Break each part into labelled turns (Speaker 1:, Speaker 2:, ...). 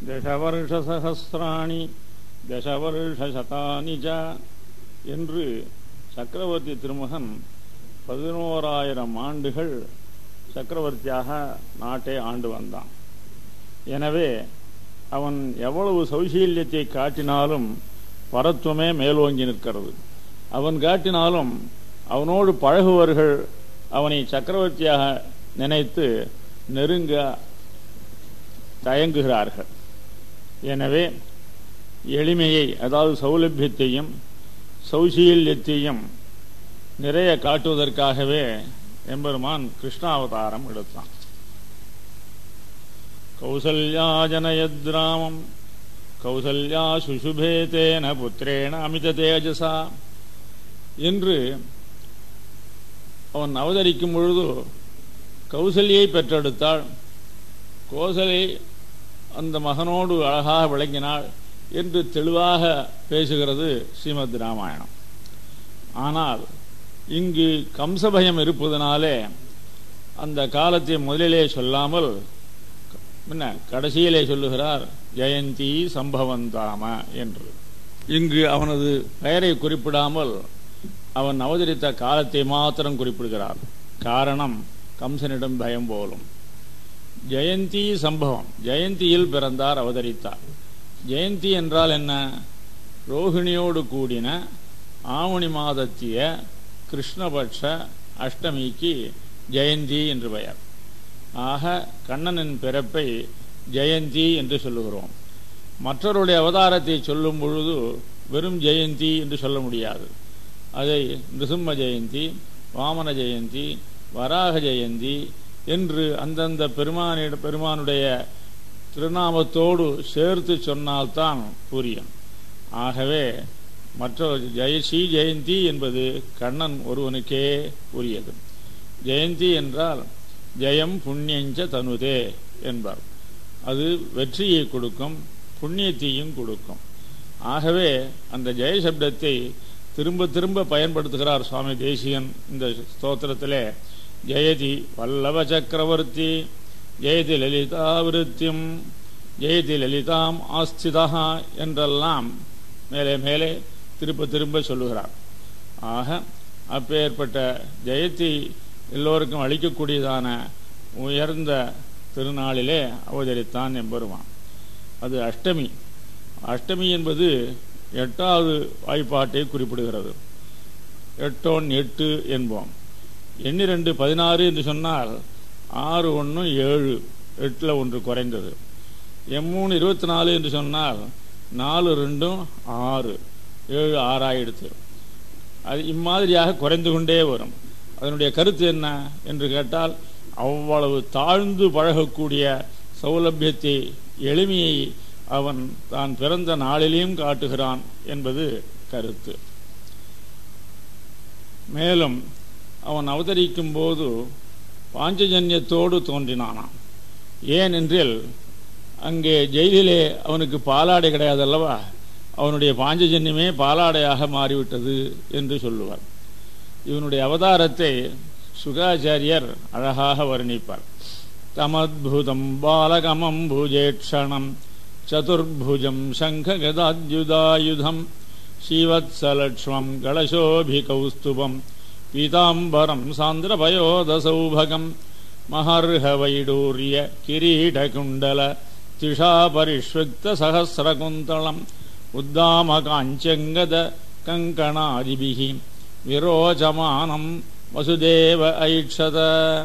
Speaker 1: தசவருஷசகசிராணி தசவருஷசதானி ச என்று சக்கரவர்த்தி திருமகன் பதினோராயிரம் ஆண்டுகள் சக்கரவர்த்தியாக நாட்டை ஆண்டு வந்தான் எனவே அவன் எவ்வளவு சௌசீல்யத்தை காட்டினாலும் பரத்துவமே மேலோங்கி நிற்கிறது அவன் காட்டினாலும் அவனோடு பழகுவர்கள் அவனை சக்கரவர்த்தியாக நினைத்து நெருங்க தயங்குகிறார்கள் எனவே எளிமையை அதாவது சௌலபியத்தையும் சௌசீல்யத்தையும் நிறைய காட்டுவதற்காகவே எம்பெருமான் கிருஷ்ணாவதாரம் எடுத்தான் கௌசல்யாஜனயத்ராமம் கௌசல்யா சுசுபேதேன புத்திரேண அமித தேஜசா என்று அவன் அவதரிக்கும் பொழுது கௌசல்யை பெற்றெடுத்தாள் கோசலை அந்த மகனோடு அழகாக விளங்கினாள் என்று தெளிவாக பேசுகிறது ஸ்ரீமத் ராமாயணம் ஆனால் இங்கு கம்சபயம் இருப்பதனாலே அந்த காலத்தை முதலிலே சொல்லாமல் என்ன கடைசியிலே சொல்லுகிறார் ஜெயந்தி சம்பவந்தாம என்று இங்கு அவனது பெயரை குறிப்பிடாமல் அவன் அவதரித்த காலத்தை மாத்திரம் குறிப்பிடுகிறார் காரணம் கம்சனிடம் பயம் போலும் ஜெயந்தி சம்பவம் ஜெயந்தியில் பிறந்தார் அவதரித்தார் ஜெயந்தி என்றால் என்ன ரோஹிணியோடு கூடின ஆவணி மாதத்திய கிருஷ்ணபட்ச அஷ்டமிக்கு ஜெயந்தி என்று பெயர் ஆக கண்ணனின் பிறப்பை ஜெயந்தி என்று சொல்லுகிறோம் மற்றவருடைய அவதாரத்தை சொல்லும் பொழுது வெறும் ஜெயந்தி என்று சொல்ல முடியாது அதை நிருசிம்ம ஜெயந்தி வாமன ஜெயந்தி வராக ஜெயந்தி என்று அந்தந்த பெருமானிட பெருமானுடைய திருநாமத்தோடு சேர்த்து சொன்னால்தான் புரியும் ஆகவே மற்ற ஜெய ஸ்ரீ ஜெயந்தி என்பது கண்ணன் ஒருவனுக்கே உரியது ஜெயந்தி என்றால் ஜெயம் புண்ணியஞ்ச தனுதே என்பார் அது வெற்றியை கொடுக்கும் புண்ணியத்தையும் கொடுக்கும் ஆகவே அந்த ஜெய சப்தத்தை திரும்ப திரும்ப பயன்படுத்துகிறார் சுவாமி தேசியன் இந்த ஸ்தோத்திரத்திலே ஜெயதி வல்லவ சக்கரவர்த்தி ஜெயதி லலிதாவிருத்தியும் ஜெயதி லலிதாம் ஆஸ்திதா என்றெல்லாம் மேலே மேலே திரும்ப திரும்ப சொல்லுகிறார் ஆக அப்பேற்பட்ட ஜெயத்தி எல்லோருக்கும் அளிக்கக்கூடியதான உயர்ந்த திருநாளிலே அவதரித்தான் என்பருவான் அது அஷ்டமி அஷ்டமி என்பது எட்டாவது வாய்ப்பாட்டை குறிப்பிடுகிறது எட்டோன் எட்டு என்போம் எண்ணிரண்டு பதினாறு என்று சொன்னால் ஆறு ஒன்று ஏழு எட்டில் ஒன்று குறைந்தது எம்மூணு இருபத்தி நாலு என்று சொன்னால் நாலு ரெண்டும் ஆறு ஏழு ஆறாயிடுத்து அது இம்மாதிரியாக குறைந்து கொண்டே வரும் அதனுடைய கருத்து என்ன என்று கேட்டால் அவ்வளவு தாழ்ந்து பழகக்கூடிய சௌலபியத்தை எளிமையை அவன் தான் பிறந்த நாளிலேயும் காட்டுகிறான் என்பது கருத்து மேலும் அவன் அவதரிக்கும் போது பாஞ்சஜன்யத்தோடு தோன்றினானாம் ஏனென்றில் அங்கே ஜெயிலிலே அவனுக்கு பாலாடை கிடையாது அல்லவா அவனுடைய பாஞ்சஜன்யமே பாலாடையாக மாறிவிட்டது என்று சொல்லுவார் இவனுடைய அவதாரத்தை சுகாச்சாரியர் அழகாக வர்ணிப்பார் தமத்புதம் பாலகமம் பூஜேட்சணம் சதுர்புஜம் சங்ககதாத்யுதாயுதம் ஸ்ரீவத்சலக்ஷ்மம் கலசோபிகௌஸ்துபம் பீதாம்பரம் சாந்திரபயோதசௌபகம் மகர்ஹவைடூரிய கிரீடகுண்டல திஷாபரிஷ்வக்த சகசிரகுந்தளம் உத்தாமகாஞ்சங்கத கங்கணாதிபிகி விரோச்சமானம் வசுதேவ ஐட்சத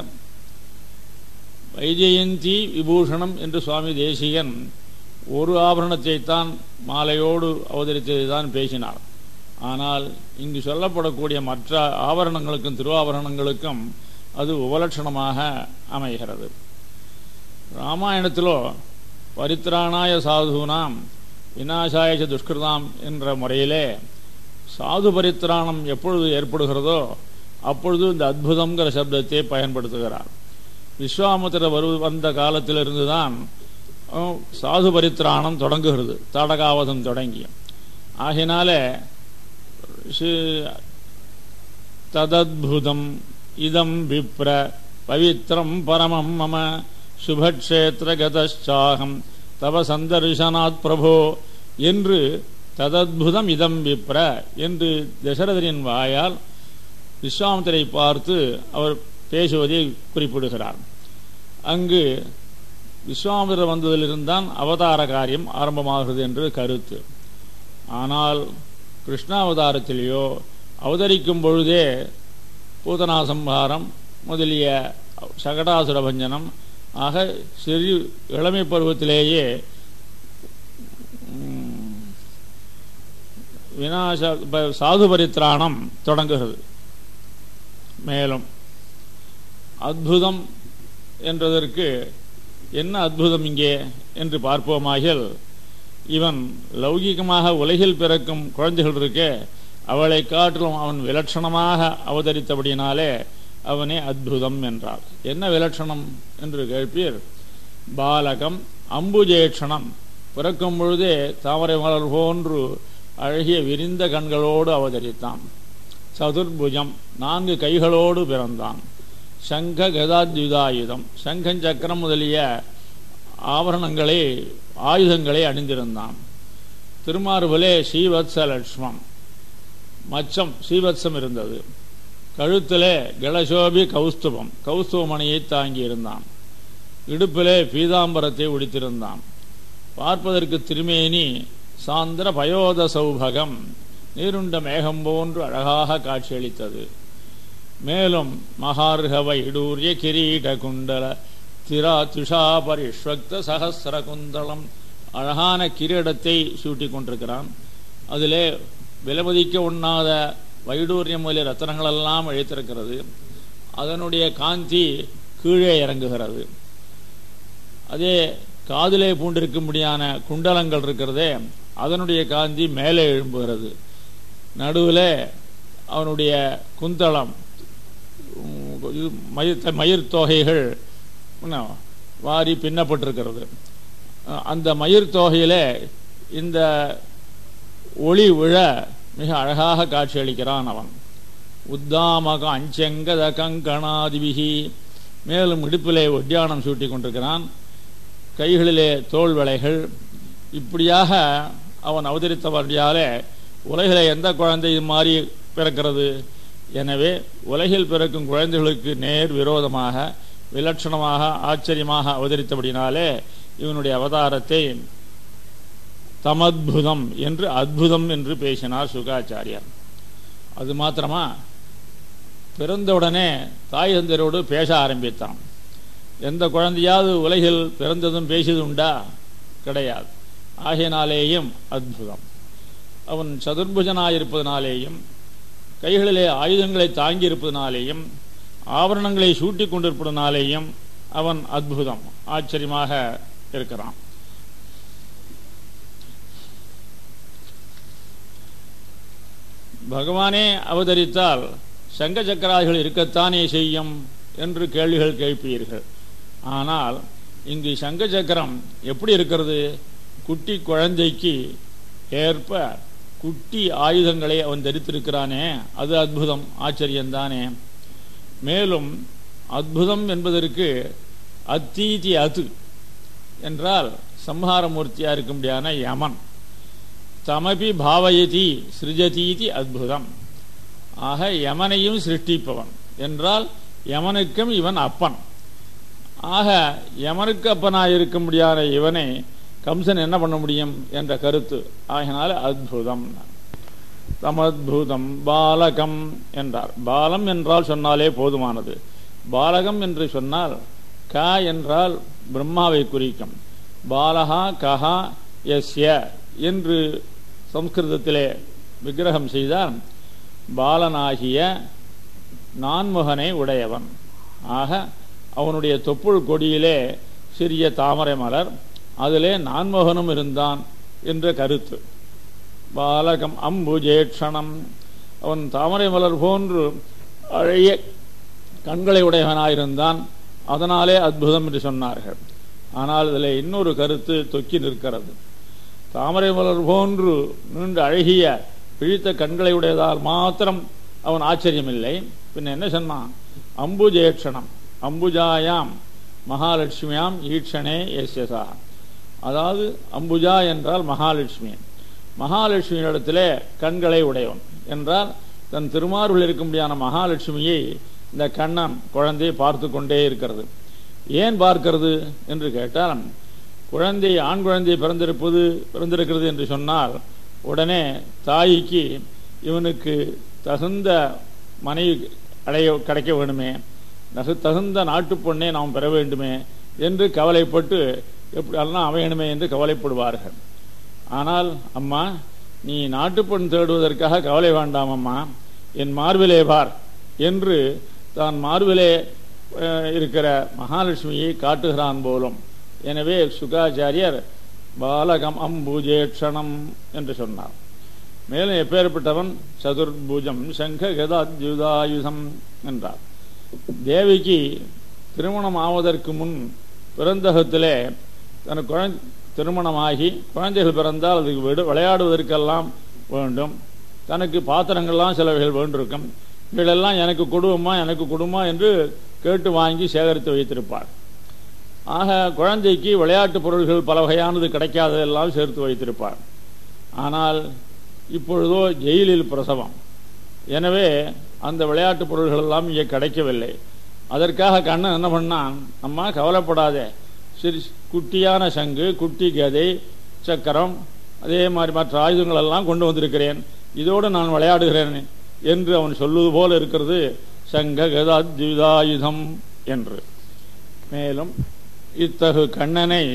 Speaker 1: வைஜெயந்தி விபூஷணம் என்று சுவாமி தேசிகன் ஒரு ஆபரணத்தை தான் மாலையோடு அவதரித்ததை தான் பேசினார் ஆனால் இங்கு சொல்லப்படக்கூடிய மற்ற ஆபரணங்களுக்கும் திருவாபரணங்களுக்கும் அது உபலட்சணமாக அமைகிறது ராமாயணத்திலோ பரித்ராணாய சாதுனாம் விநாசாயச்ச துஷ்கிருதாம் என்ற முறையிலே சாது பரித்ராணம் எப்பொழுது ஏற்படுகிறதோ அப்பொழுது இந்த அத்புதங்கிற சப்தத்தை பயன்படுத்துகிறார் விஸ்வாமுத்திர வரு வந்த காலத்திலிருந்து தான் சாது பரித்ராணம் தொடங்குகிறது தாடகாவதம் தொடங்கி ஆகினாலே ததத்புதம் இதம் விப்ர பவித்ரம் பரமம் மம சுபக்ஷேத்திரகதாகம் தவ சந்தர்ஷனாத் பிரபோ என்று ததத்புதம் இதம் விப்ர என்று தசரதரின் வாயால் விஸ்வாமித்தரை பார்த்து அவர் பேசுவதை குறிப்பிடுகிறார் அங்கு விஸ்வாமித்திரர் வந்ததிலிருந்தான் அவதார காரியம் ஆரம்பமாகிறது என்று கருத்து ஆனால் கிருஷ்ணாவதாரத்திலேயோ அவதரிக்கும் பொழுதே பூதனாசம்ஹாரம் முதலிய சகடாசுர பஞ்சனம் ஆக சிறு இளமை பருவத்திலேயே ம், விநாச ப- சாது பரித்ராணம் தொடங்குகிறது மேலும் அத்புதம் என்றதற்கு என்ன அத்புதம் இங்கே என்று பார்ப்போமாகில் இவன் லௌகிகமாக உலகில் பிறக்கும் குழந்தைகள் இருக்கே அவளை காட்டிலும் அவன் விலட்சணமாக அவதரித்தபடியினாலே அவனே அத்புதம் என்றார் என்ன விலட்சணம் என்று கேட்பீர் பாலகம் அம்புஜேட்சணம் பிறக்கும் பொழுதே தாமரை மலர் போன்று அழகிய விரிந்த கண்களோடு அவதரித்தான் சதுர்புஜம் நான்கு கைகளோடு பிறந்தான் சங்க கதாத்யுதாயுதம் சங்கம் சக்கரம் முதலிய ஆபரணங்களை ஆயுதங்களை அணிந்திருந்தான் திருமார்பலே ஸ்ரீவத்ச லட்சுமம் மச்சம் ஸ்ரீவத்சம் இருந்தது கழுத்திலே கலசோபி கௌஸ்துபம் கௌஸ்துவமணியை தாங்கியிருந்தான் இடுப்பிலே பீதாம்பரத்தை உடித்திருந்தான் பார்ப்பதற்கு திருமேனி சாந்திர பயோத சௌபகம் நீருண்ட மேகம் போன்று அழகாக காட்சியளித்தது மேலும் மகார்கவ இடூரிய கிரீட குண்டல திரா துஷா பரிஷ்வக்த சகசிர குந்தளம் அழகான கிரீடத்தை சூட்டிக் கொண்டிருக்கிறான் அதிலே விலமதிக்க உண்ணாத வைடூரியம் முதலிய ரத்தனங்களெல்லாம் இழைத்திருக்கிறது அதனுடைய காந்தி கீழே இறங்குகிறது அதே காதிலே பூண்டிருக்கும்படியான குண்டலங்கள் இருக்கிறதே அதனுடைய காந்தி மேலே எழும்புகிறது நடுவில் அவனுடைய குந்தளம் உம், இது மயிர் மயிர் தொகைகள் என்ன, வாரி பின்னப்பட்டிருக்கிறது அஹ், அந்த மயிர் தொகையில இந்த ஒளி விழ மிக அழகாக காட்சியளிக்கிறான் அவன் உத்தாமக அஞ்சங்கத கங்கணாதிபிகி மேலும் இடுப்பிலே ஒட்டியானம் சூட்டி கொண்டிருக்கிறான் கைகளிலே தோல் வளைகள் இப்படியாக அவன் அவதரித்தபடியாலே உலகிலே எந்த குழந்தை இது மாதிரி பிறக்கிறது எனவே உலகில் பிறக்கும் குழந்தைகளுக்கு நேர் விரோதமாக விலட்சணமாக ஆச்சரியமாக அவதரித்தபடினாலே இவனுடைய அவதாரத்தை தமத்புதம் என்று அத்புதம் என்று பேசினார் சுகாச்சாரியார் அது மாத்திரமா பிறந்தவுடனே தாய் தந்தரோடு பேச ஆரம்பித்தான் எந்த குழந்தையாவது உலகில் பிறந்ததும் பேசியது உண்டா கிடையாது ஆகையினாலேயும் அத்புதம் அவன் சதுர்புஜனாயிருப்பதனாலேயும் கைகளிலே ஆயுதங்களை தாங்கி இருப்பதனாலேயும் ஆபரணங்களை சூட்டிக் கொண்டிருப்பதனாலேயும் அவன் அத்புதம் ஆச்சரியமாக இருக்கிறான் பகவானே அவதரித்தால் சங்க சக்கராதிகள் இருக்கத்தானே செய்யும் என்று கேள்விகள் கேட்பீர்கள் ஆனால் இங்கு சங்க சக்கரம் எப்படி இருக்கிறது குட்டி குழந்தைக்கு ஏற்ப குட்டி ஆயுதங்களை அவன் தரித்திருக்கிறானே அது அற்புதம் ஆச்சரியம்தானே மேலும் அற்புதம் என்பதற்கு அத்தீதி அது என்றால் சம்ஹாரமூர்த்தியா இருக்கும்படியான யமன் தமபி பாவயதி சிருஜதீதி அத்புதம் ஆக யமனையும் சிருஷ்டிப்பவன் என்றால் யமனுக்கும் இவன் அப்பன் ஆக யமனுக்கு அப்பனாயிருக்கும்படியான இவனை கம்சன் என்ன பண்ண முடியும் என்ற கருத்து ஆகினால அத்புதம் தமத்புதம் பாலகம் என்றார் பாலம் என்றால் சொன்னாலே போதுமானது பாலகம் என்று சொன்னால் க என்றால் பிரம்மாவை குறிக்கும் பாலகா கஹா எஸ்ய என்று சம்ஸ்கிருதத்திலே விக்கிரகம் செய்தால் பாலனாகிய நான்முகனை உடையவன் ஆக அவனுடைய தொப்புள் கொடியிலே சிறிய தாமரை மலர் அதிலே நான்முகனும் இருந்தான் என்ற கருத்து பாலகம் அம்புஜேட்சணம் அவன் தாமரை மலர் போன்று அழகிய கண்களை உடையவனாயிருந்தான் அதனாலே அற்புதம் என்று சொன்னார்கள் ஆனால் இதில் இன்னொரு கருத்து தொக்கி நிற்கிறது தாமரை மலர் போன்று நீண்ட அழகிய பிழித்த கண்களை உடையதால் மாத்திரம் அவன் ஆச்சரியமில்லை பின் என்ன சொன்னான் அம்புஜேட்சணம் அம்புஜாயாம் மகாலட்சுமியாம் ஈட்சணே எஸ்யசா அதாவது அம்புஜா என்றால் மகாலட்சுமி மகாலட்சுமியிடத்திலே கண்களை உடையவன் என்றால் தன் திருமார்பில் இருக்கும்படியான மகாலட்சுமியை இந்த கண்ணன் குழந்தை பார்த்து கொண்டே இருக்கிறது ஏன் பார்க்கிறது என்று கேட்டால் குழந்தை ஆண் குழந்தை பிறந்திருப்பது பிறந்திருக்கிறது என்று சொன்னால் உடனே தாய்க்கு இவனுக்கு தகுந்த மனைவி அடைய கிடைக்க வேண்டுமே நகு தகுந்த நாட்டு பொண்ணை நாம் பெற வேண்டுமே என்று கவலைப்பட்டு எப்படியெல்லாம் அமையணுமே என்று கவலைப்படுவார்கள் ஆனால் அம்மா நீ நாட்டுப்பெண் தேடுவதற்காக கவலை வேண்டாம் அம்மா என் மார்பிலே பார் என்று தான் மார்பிலே அஹ், இருக்கிற மகாலட்சுமியை காட்டுகிறான் போலும் எனவே சுகாச்சாரியர் பாலகம் அம்புஜேட்சணம் என்று சொன்னார் மேலும் எப்பேற்பட்டவன் சதுர்புஜம் சங்க கதாத்யுதாயுதம் என்றார் தேவிக்கு திருமணம் ஆவதற்கு முன் பிறந்தகத்திலே தனக்கு குழந்தை திருமணமாகி குழந்தைகள் பிறந்தால் அதுக்கு விடு விளையாடுவதற்கெல்லாம் வேண்டும் தனக்கு பாத்திரங்கள்லாம் சிலவைகள் வேண்டியிருக்கும் இவைகளெல்லாம் எனக்கு கொடுமா எனக்கு கொடுமா என்று கேட்டு வாங்கி சேகரித்து வைத்திருப்பார் ஆக குழந்தைக்கு விளையாட்டு பொருள்கள் பல வகையானது கிடைக்காததெல்லாம் சேர்த்து வைத்திருப்பார் ஆனால் இப்பொழுதோ ஜெயிலில் பிரசவம் எனவே அந்த விளையாட்டு பொருள்கள் எல்லாம் இங்கே கிடைக்கவில்லை அதற்காக கண்ணன் என்ன பண்ணான் அம்மா கவலைப்படாதே சிறு குட்டியான சங்கு குட்டி கதை சக்கரம் அதே மாதிரி மற்ற ஆயுதங்கள் எல்லாம் கொண்டு வந்திருக்கிறேன் இதோடு நான் விளையாடுகிறேன் என்று அவன் சொல்லுவது போல இருக்கிறது சங்க கதாத்யுதாயுதம் என்று மேலும் இத்தகு கண்ணனை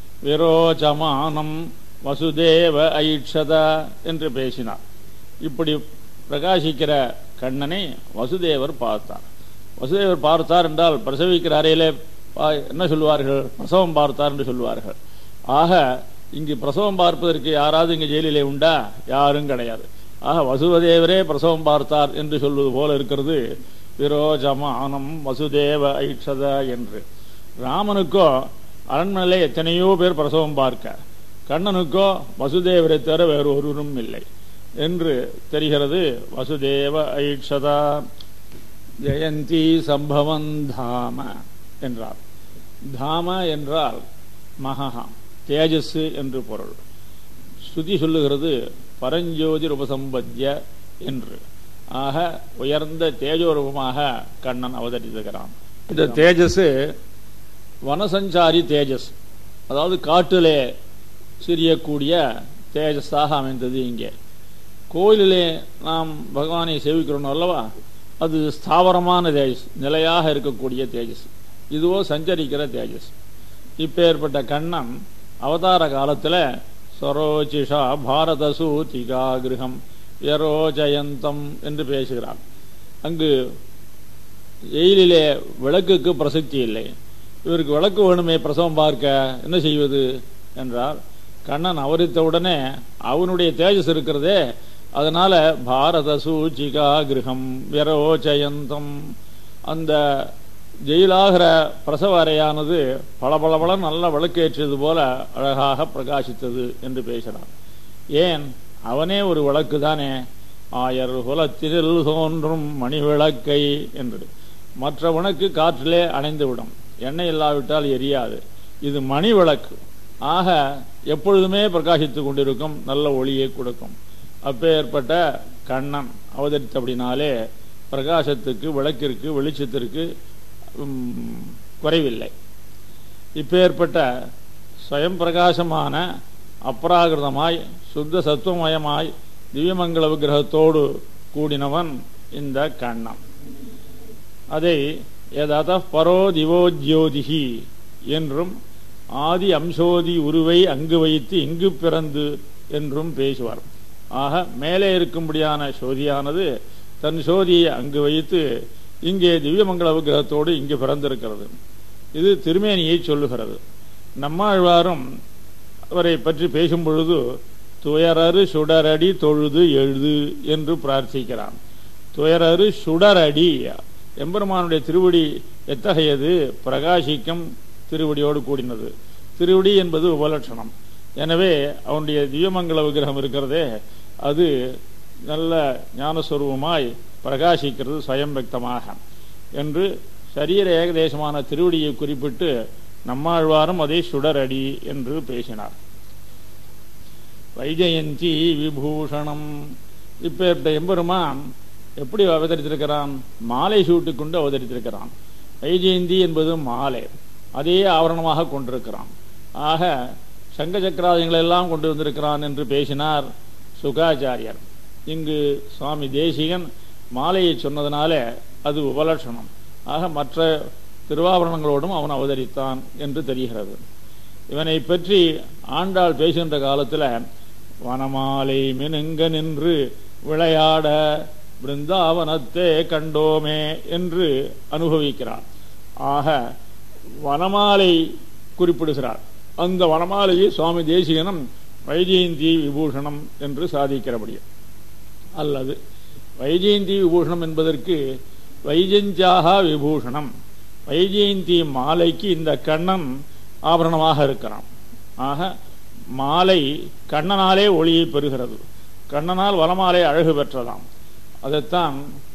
Speaker 1: விரோச்சமானம் வசுதேவ ஐட்சத என்று பேசினார் இப்படி பிரகாசிக்கிற கண்ணனை வசுதேவர் பார்த்தார் வசுதேவர் பார்த்தார் என்றால் பிரசவிக்கிற அறையிலே பா- என்ன சொல்லுவார்கள் பிரசவம் பார்த்தார் என்று சொல்லுவார்கள் ஆக இங்கு பிரசவம் பார்ப்பதற்கு யாராவது இங்கு ஜெயிலிலே உண்டா யாரும் கிடையாது ஆக வசுதேவரே பிரசவம் பார்த்தார் என்று சொல்வது போல இருக்கிறது விரோஜமானம் வசுதேவ ஐட்சத என்று ராமனுக்கோ அரண்மனையிலே எத்தனையோ பேர் பிரசவம் பார்க்க கண்ணனுக்கோ வசுதேவரை தவிர வேறு ஒருவரும் இல்லை என்று தெரிகிறது வசுதேவ ஐட்சதா ஜெயந்தி சம்பவம் தாம என்றார் தாம என்றால் மகா தேஜஸ் என்று பொருள் ஸ்ருதி சொல்லுகிறது பரஞ்சோதி உபசம்பத்ய என்று ஆக உயர்ந்த தேஜோரூபமாக கண்ணன் அவதரித்திருக்கிறான் இந்த தேஜஸ் வனசஞ்சாரி தேஜஸ் அதாவது காட்டிலே சிரியக்கூடிய தேஜஸாக அமைந்தது இங்கே கோயிலிலே நாம் பகவானை சேவிக்கிறோம் அல்லவா அது ஸ்தாவரமான தேஜஸ் நிலையாக இருக்கக்கூடிய தேஜஸ் இதுவோ சஞ்சரிக்கிற தேஜஸ் இப்பேற்பட்ட கண்ணன் அவதார காலத்தில் சரோச்சிஷா பாரத சூதிகா கிரகம் யரோஜயந்தம் என்று பேசுகிறான் அங்கு எயிலிலே விளக்குக்கு பிரசக்தி இல்லை இவருக்கு விளக்கு வேணுமே பிரசவம் பார்க்க என்ன செய்வது என்றால் கண்ணன் அவரித்த உடனே அவனுடைய தேஜஸ் இருக்கிறதே அதனால பாரத சூச்சிகா கிரகம் விரோச்சயந்தம் அந்த ஜெயிலாகிற பிரசவ அறையானது பளபளபள நல்ல விளக்கேற்றியது போல அழகாக பிரகாசித்தது என்று பேசினான் ஏன் அவனே ஒரு விளக்கு தானே ஆயர் குலத்தினில் தோன்றும் மணி விளக்கை என்று மற்ற உனக்கு காற்றிலே அணைந்துவிடும் எண்ணெய் இல்லாவிட்டால் எரியாது இது மணி விளக்கு ஆக எப்பொழுதுமே பிரகாசித்துக் கொண்டிருக்கும் நல்ல ஒளியை கொடுக்கும் அப்பேற்பட்ட கண்ணன் அவதரித்தபடினாலே பிரகாசத்துக்கு விளக்கிற்கு வெளிச்சத்திற்கு உம், குறைவில்லை இப்பேற்பட்ட ஸ்வயம் பிரகாசமான அப்ராகிருதமாய் சுத்த சத்துவமயமாய் திவ்யமங்கல விக்கிரகத்தோடு கூடினவன் இந்த கண்ணன் அதை எதத பரோ திவோ ஜோதிகி என்றும் ஆதி அம்சோதி உருவை அங்கு வைத்து இங்கு பிறந்து என்றும் பேசுவார் ஆக மேலே இருக்கும்படியான சோதியானது தன் சோதியை அங்கு வைத்து இங்கே திவ்யமங்கல விக்கிரகத்தோடு இங்கு பிறந்திருக்கிறது இது திருமேனியை சொல்லுகிறது நம்மாழ்வாரும் அவரை பற்றி பேசும் பொழுது துயரறு சுடரடி தொழுது எழுது என்று பிரார்த்திக்கிறான் துயரறு சுடரடி எம்பெருமானுடைய திருவடி எத்தகையது பிரகாசிக்கும் திருவடியோடு கூடினது திருவடி என்பது உபலட்சணம் எனவே அவனுடைய திவ்யமங்கல விக்கிரகம் இருக்கிறதே அது நல்ல ஞானஸ்வரூபமாய் பிரகாசிக்கிறது ஸ்வயம் வெக்தமாக என்று சரீர ஏகதேசமான திருவடியை குறிப்பிட்டு நம்மாழ்வாரும் அதை சுடரடி என்று பேசினார் வைஜெயந்தி விபூஷணம் இப்பேற்பட்ட எம்பெருமான் எப்படி அவதரித்திருக்கிறான் மாலை சூட்டிக் கொண்டு அவதரித்திருக்கிறான் வைஜெயந்தி என்பது மாலை அதையே ஆவரணமாக கொண்டிருக்கிறான் ஆக சங்க சக்கராதயங்களை எல்லாம் கொண்டு வந்திருக்கிறான் என்று பேசினார் சுகாச்சாரியர் இங்கு சுவாமி தேசிகன் மாலையை சொன்னதனால அது உபலட்சணம் ஆக மற்ற திருவாபரணங்களோடும் அவன் அவதரித்தான் என்று தெரிகிறது இவனை பற்றி ஆண்டாள் பேசுகின்ற காலத்தில் வனமாலை மினுங்க நின்று விளையாட பிருந்தாவனத்தே கண்டோமே என்று அனுபவிக்கிறார் ஆக வனமாலை குறிப்பிடுகிறார் அந்த வனமாலையை சுவாமி தேசிகனும் வைஜெயந்தி விபூஷணம் என்று சாதிக்கிறபடியும் அல்லது வைஜெயந்தி விபூஷணம் என்பதற்கு வைஜெயந்தியாக விபூஷணம் வைஜெயந்தி மாலைக்கு இந்த கண்ணன் ஆபரணமாக இருக்கிறான் ஆக மாலை கண்ணனாலே ஒளியை பெறுகிறது கண்ணனால் வனமாலை அழகு பெற்றதாம் அதைத்தான்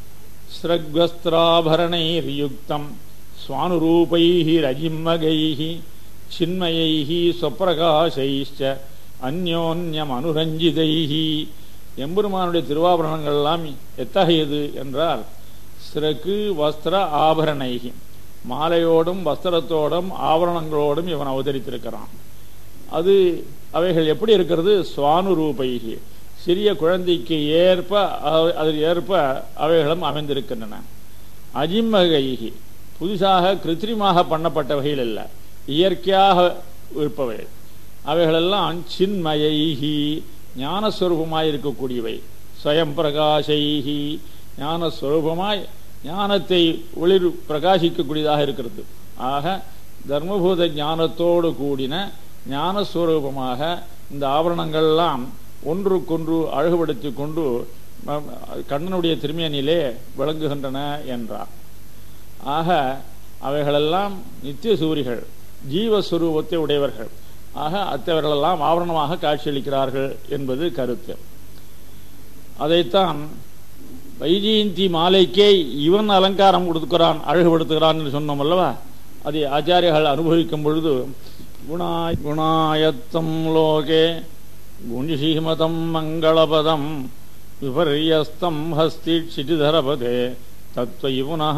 Speaker 1: ஸ்ரக்வஸ்திராபரணைர் யுக்தம் சுவானுரூபைஹி ரஜிம்மகைஹி சின்மயைஹி சொப்பிரகாசைச்ச அந்யோன்யம் அனுரஞ்சிதைஹி எம்பெருமானுடைய திருவாபரணங்கள் எல்லாம் எத்தகையது என்றால் சிறகு வஸ்திர ஆபரணைகி மாலையோடும் வஸ்திரத்தோடும் ஆபரணங்களோடும் இவன் அவதரித்திருக்கிறான் அது அவைகள் எப்படி இருக்கிறது சுவானுரூபைகி சிறிய குழந்தைக்கு ஏற்ப அதில் ஏற்ப அவைகளும் அமைந்திருக்கின்றன அஜிம்மகைகி புதுசாக கிருத்திரிமாக பண்ணப்பட்டவைகள் அல்ல இயற்கையாக இருப்பவை அவைகளெல்லாம் சின்மயைகி ஞானஸ்வரூபமாய் இருக்கக்கூடியவை ஸ்வயம் பிரகாஷைகி ஞானஸ்வரூபமாய் ஞானத்தை ஒளிர் பிரகாசிக்கக்கூடியதாக இருக்கிறது ஆக தர்மபூத ஞானத்தோடு கூடின ஞானஸ்வரூபமாக இந்த ஆபரணங்கள்லாம் ஒன்றுக்கொன்று அழகுபடுத்தி கொண்டு கண்ணனுடைய திருமேனிலே விளங்குகின்றன என்றார் ஆக அவைகளெல்லாம் நித்திய சூரிகள் ஜீவஸ்வரூபத்தை உடையவர்கள் ஆக அத்தவர்களெல்லாம் ஆவரணமாக காட்சியளிக்கிறார்கள் என்பது கருத்து அதைத்தான் வைஜெயந்தி மாலைக்கே இவன் அலங்காரம் கொடுக்கிறான் அழகுபடுத்துகிறான் என்று சொன்னோம் அல்லவா அதை ஆச்சாரியர்கள் அனுபவிக்கும் பொழுது குணாய் குணாயத்தம் லோகே குணிஷீமதம் மங்களபதம் விபர்யஸ்தம் ஹஸ்தி க்ஷிதிதரபதே தத்வை புனः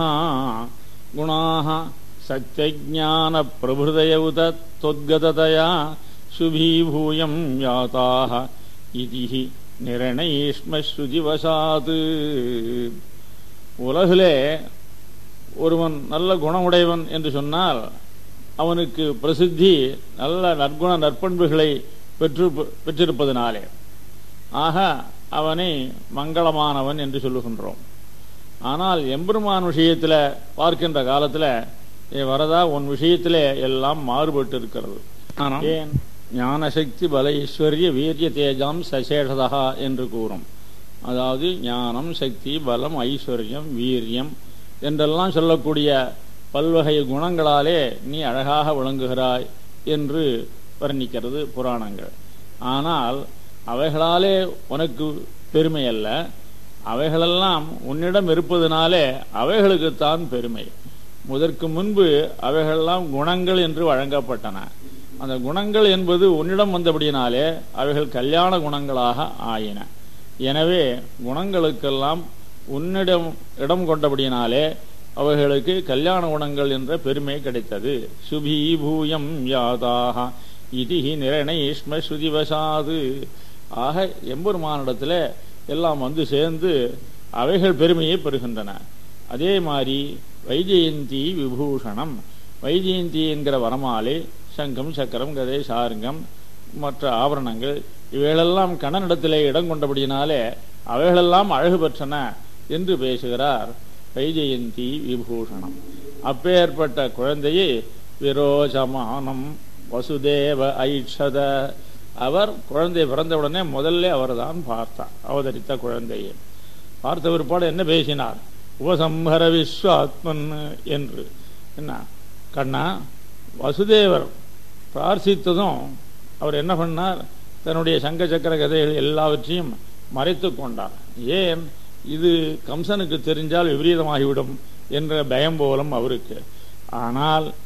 Speaker 1: குணாः सत्यज्ञानप्रभृतय उत त्वद्गततया शुभीभूयम् याताः इति நிரணயிஷ்மஸ்ருதிவசாத் உலகிலே ஒருவன் நல்ல குணமுடையவன் என்று சொன்னால் அவனுக்கு பிரசித்தி நல்ல நற்குண நற்பண்புகளை பெற்று பெற்றிருப்பதனாலே ஆக அவனை மங்களமானவன் என்று சொல்லுகின்றோம் ஆனால் எம்பெருமான் விஷயத்தில் பார்க்கின்ற காலத்தில் ஏ வரதா உன் விஷயத்திலே எல்லாம் மாறுபட்டு இருக்கிறது ஏன் ஞானசக்தி பல ஐஸ்வர்ய வீரிய தேஜாம் சசேஷதா என்று கூறும் அதாவது ஞானம் சக்தி பலம் ஐஸ்வர்யம் வீரியம் என்றெல்லாம் சொல்லக்கூடிய பல்வகை குணங்களாலே நீ அழகாக விளங்குகிறாய் என்று வர்ணிக்கிறது புராணங்கள் ஆனால் அவைகளாலே உனக்கு பெருமை அல்ல அவைகளெல்லாம் உன்னிடம் இருப்பதனாலே அவைகளுக்குத்தான் பெருமை முதற்கு முன்பு அவைகளெல்லாம் குணங்கள் என்று வழங்கப்பட்டன அந்த குணங்கள் என்பது உன்னிடம் வந்தபடியினாலே அவைகள் கல்யாண குணங்களாக ஆயின எனவே குணங்களுக்கெல்லாம் உன்னிடம் இடம் கொண்டபடியினாலே அவைகளுக்கு கல்யாண குணங்கள் என்ற பெருமை கிடைத்தது சுபீ பூயம் யாதாக இதி நிரணயிஷ்ம ஸ்ருதிவசாது ஆக எம்பெருமானிடத்தில் எல்லாம் வந்து சேர்ந்து அவைகள் பெருமையை பெறுகின்றன அதே மாதிரி வைஜெயந்தி விபூஷணம் வைஜெயந்தி என்கிற வரமாலை சங்கம் சக்கரம் கதை சாருங்கம் மற்ற ஆபரணங்கள் இவைகளெல்லாம் கண்ணனிடத்திலே இடம் கொண்டபடியினாலே அவைகளெல்லாம் அழகு பெற்றன என்று பேசுகிறார் வைஜெயந்தி விபூஷணம் அப்பேற்பட்ட குழந்தையை விரோஜமானம் வசுதேவ ஐஷத அவர் குழந்தை பிறந்தவுடனே முதல்ல அவர் தான் பார்த்தார் அவதரித்த குழந்தையை பார்த்த பிற்பாடு என்ன பேசினார் உபசம்ஹர விஸ்வாத்மன் என்று என்ன கண்ணா வசுதேவர் பிரார்த்தித்ததும் அவர் என்ன பண்ணார் தன்னுடைய சங்க சக்கர கதைகள் எல்லாவற்றையும் மறைத்து கொண்டார் ஏன் இது கம்சனுக்கு தெரிஞ்சால் விபரீதமாகிவிடும் என்ற பயம் போலும் அவருக்கு ஆனால்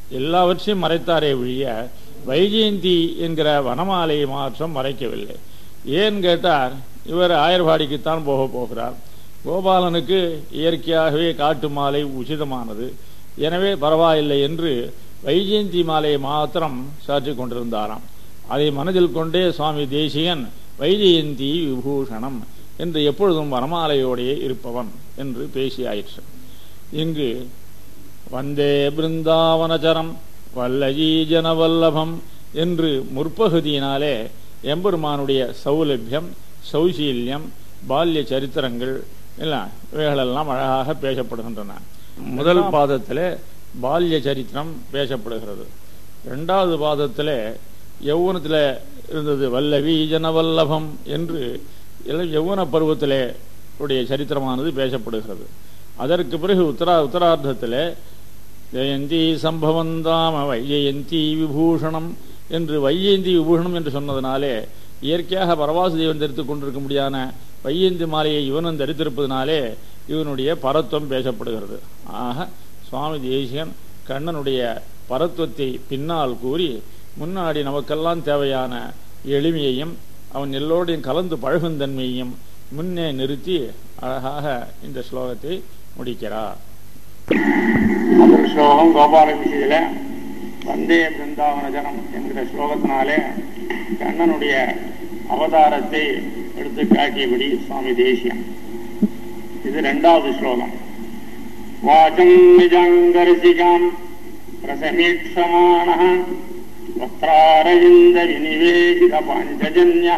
Speaker 1: எல்லாவற்றையும் மறைத்தாரே ஒழிய வைஜெயந்தி என்கிற வனமாலையை மாற்றம் மறைக்கவில்லை ஏன் கேட்டார் இவர் ஆயர்வாடிக்குத்தான் போக போகிறார் கோபாலனுக்கு இயற்கையாகவே காட்டு மாலை உச்சிதமானது எனவே பரவாயில்லை என்று வைஜெயந்தி மாலையை மாத்திரம் சாற்றிக் கொண்டிருந்தாராம் அதை மனதில் கொண்டே சுவாமி தேசிகன் வைஜெயந்தி விபூஷணம் என்று எப்பொழுதும் வனமாலையோடையே இருப்பவன் என்று பேசியாயிற்று இங்கு வந்தே பிருந்தாவனச்சரம் வல்லஜீ ஜனவல்லபம் என்று முற்பகுதியினாலே எம்பெருமானுடைய சௌலபியம் சௌசீல்யம் பால்ய சரித்திரங்கள் எல்லாம் இவைகளெல்லாம் அழகாக பேசப்படுகின்றன முதல் பாதத்திலே பால்ய சரித்திரம் பேசப்படுகிறது இரண்டாவது பாதத்திலே யௌவனத்தில் இருந்தது வல்லவி ஜனவல்லபம் என்று எல்லாம் யௌவன பருவத்திலே உடைய சரித்திரமானது பேசப்படுகிறது அதற்கு பிறகு உத்தரா உத்தரார்த்தத்திலே ஜெயந்தி சம்பவந்தாம வைஜெயந்தி விபூஷணம் என்று வைஜெயந்தி விபூஷணம் என்று சொன்னதினாலே இயற்கையாக பரவாசுதேவன் தரித்துக் கொண்டிருக்க முடியாத வையந்தி மாலையை இவனும் தரித்திருப்பதனாலே இவனுடைய பரத்துவம் பேசப்படுகிறது ஆக சுவாமி தேசிகன் கண்ணனுடைய பரத்துவத்தை பின்னால் கூறி முன்னாடி நமக்கெல்லாம் தேவையான எளிமையையும் அவன் எல்லோரையும் கலந்து பழகும் தன்மையையும் முன்னே நிறுத்தி அழகாக இந்த ஸ்லோகத்தை முடிக்கிறார்
Speaker 2: முதல் ஸ்லோகம் கோபால விஷயத்துல வந்தே பிருந்தாவனஜனம் என்கிற ஸ்லோகத்தினாலே கண்ணனுடைய அவதாரத்தை எடுத்து காட்டியபடி சுவாமி தேசியம் இது இரண்டாவது ஸ்லோகம் வாச்சம் நிஜங்கரிசிகாம் பிரசமீட்சமான வஸ்திராரவிந்த விநிவேசித பாஞ்சஜன்ய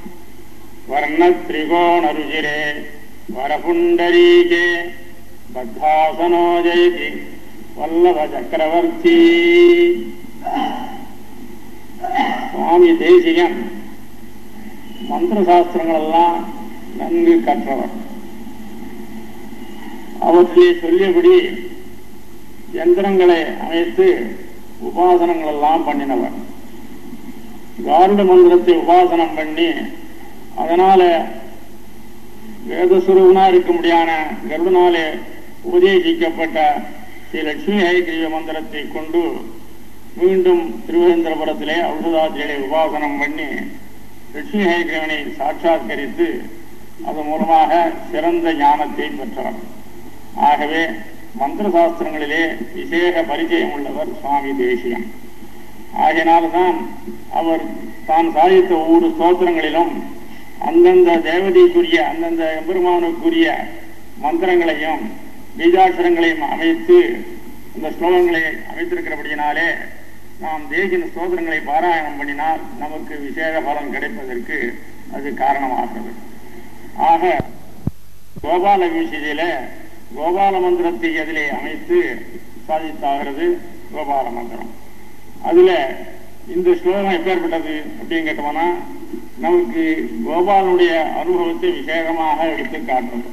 Speaker 2: வர்ணத்ரிகோணருச்சிரே வரபுண்டரீகே பத்தாசனோ ஜெயதி வல்லப சக்கரவர்த்தி சுவாமி தேசிகன் மந்திர சாஸ்திரங்கள் எல்லாம் நன்கு கற்றவர் அவற்றிலே சொல்லியபடி யந்திரங்களை அமைத்து உபாசனங்கள் எல்லாம் பண்ணினவர் காருட மந்திரத்தை உபாசனம் பண்ணி அதனால வேதஸ்வரூபனா இருக்க முடியான கருடனாலே உபதேசிக்கப்பட்ட ஸ்ரீ லட்சுமி ஹைகிரிய மந்திரத்தை கொண்டு மீண்டும் திருவேந்திரபுரத்திலே ஔஷதாத்திரிகளை உபாசனம் பண்ணி லட்சுமி ஹைகிரியவனை சாட்சாத்கரித்து அது மூலமாக சிறந்த ஞானத்தை பெற்றவர் ஆகவே மந்திர சாஸ்திரங்களிலே விசேஷ பரிச்சயம் உள்ளவர் சுவாமி தேசியம் ஆகையினால்தான் அவர் தான் சாதித்த ஒவ்வொரு ஸ்தோத்திரங்களிலும் அந்தந்த தேவதைக்குரிய அந்தந்த எம்பெருமானுக்குரிய மந்திரங்களையும் பீஜாட்சரங்களையும் அமைத்து இந்த ஸ்லோகங்களை அமைத்திருக்கிறபடியினாலே நாம் தேசிய ஸ்தோத்திரங்களை பாராயணம் பண்ணினால் நமக்கு விசேஷ பலன் கிடைப்பதற்கு அது காரணமாகிறது ஆக கோபால விஷயத்தில கோபால மந்திரத்தை அதிலே அமைத்து சாதித்தாகிறது கோபால மந்திரம் அதுல இந்த ஸ்லோகம் எப்பேற்பட்டது அப்படின்னு கேட்டோம்னா நமக்கு கோபாலனுடைய அனுபவத்தை விசேஷமாக எடுத்து காட்டுறது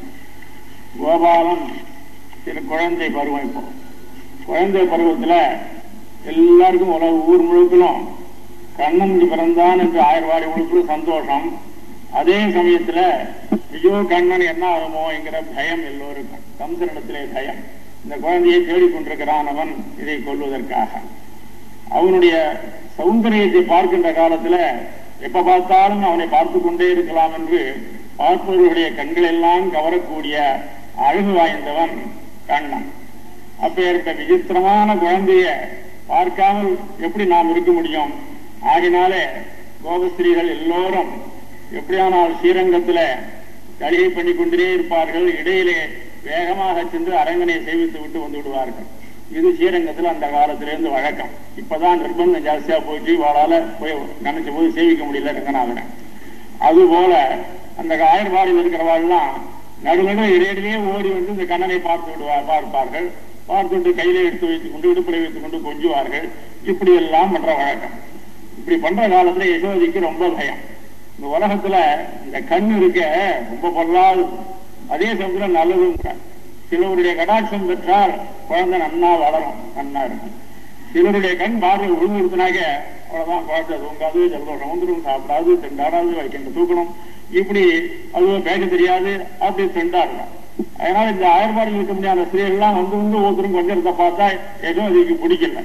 Speaker 2: கோபாலன் சில குழந்தை பருவம் இப்போ குழந்தை பருவத்துல எல்லாருக்கும் உலக ஊர் முழுக்கலும் கண்ணன் பிறந்தான் என்று ஆயிரவாடி முழுக்கலும் சந்தோஷம் அதே சமயத்துல ஐயோ கண்ணன் என்ன ஆகுமோ என்கிற பயம் எல்லோருக்கும் கம்சனிடத்திலே பயம் இந்த குழந்தையை தேடிக்கொண்டிருக்கிறான் அவன் இதை கொல்வதற்காக அவனுடைய சௌந்தரியத்தை பார்க்கின்ற காலத்துல எப்ப பார்த்தாலும் அவனை பார்த்து கொண்டே இருக்கலாம் என்று பார்ப்பவர்களுடைய கண்கள் எல்லாம் கவரக்கூடிய அழகு வாய்ந்தவன் கண்ணன் அப்பேற்பட்ட விசித்திரமான குழந்தைய பார்க்காமல் எப்படி நாம் இருக்க முடியும் ஆகினாலே கோபஸ்திரீகள் எல்லோரும் எப்படியானால் ஸ்ரீரங்கத்துல கலிகை பண்ணி கொண்டே இருப்பார்கள் இடையிலே வேகமாக சென்று அரங்கனை சேவித்து விட்டு வந்து விடுவார்கள் இது ஸ்ரீரங்கத்துல அந்த காலத்திலிருந்து வழக்கம் இப்பதான் நிர்பந்தம் ஜாஸ்தியா போயிட்டு வாழால போய் நினைச்ச போது சேவிக்க முடியல ரங்கநாதனை அதுபோல அந்த ஆயர்வாடியில் இருக்கிறவாள்லாம் நடுநடு இடையிலேயே ஓடி வந்து இந்த கண்ணனை பார்த்து விடுவார் பார்ப்பார்கள் பார்த்துட்டு கையில எடுத்து வைத்துக் கொண்டு இடுப்பிலை வைத்துக் கொண்டு கொஞ்சுவார்கள் இப்படி எல்லாம் பண்ற வழக்கம் இப்படி பண்ற காலத்துல யசோதிக்கு ரொம்ப பயம் இந்த உலகத்துல இந்த கண் இருக்க ரொம்ப பொல்லாது அதே சமயத்துல நல்லதும் கூட. சிலருடைய கடாட்சம் பெற்றால் குழந்தை நன்னா வளரும் நன்னா இருக்கும் சிலருடைய கண் பார்வை விழுந்துருத்தினாக்க அவ்வளவுதான் குழந்தை தூங்காது ஜலதோஷம் வந்துடும் சாப்பிடாது திண்டாடாது வைக்கின்ற தூக்கணும் இப்படி அதுவும் பேச தெரியாது அப்படி திண்டாடலாம் அதனால இந்த ஆயர்பாடியில் இருக்க முடியாத ஸ்திரீகள்லாம் வந்து வந்து ஒருத்தரும் கொஞ்சத்தை பார்த்தா ஏதோ அதுக்கு பிடிக்கல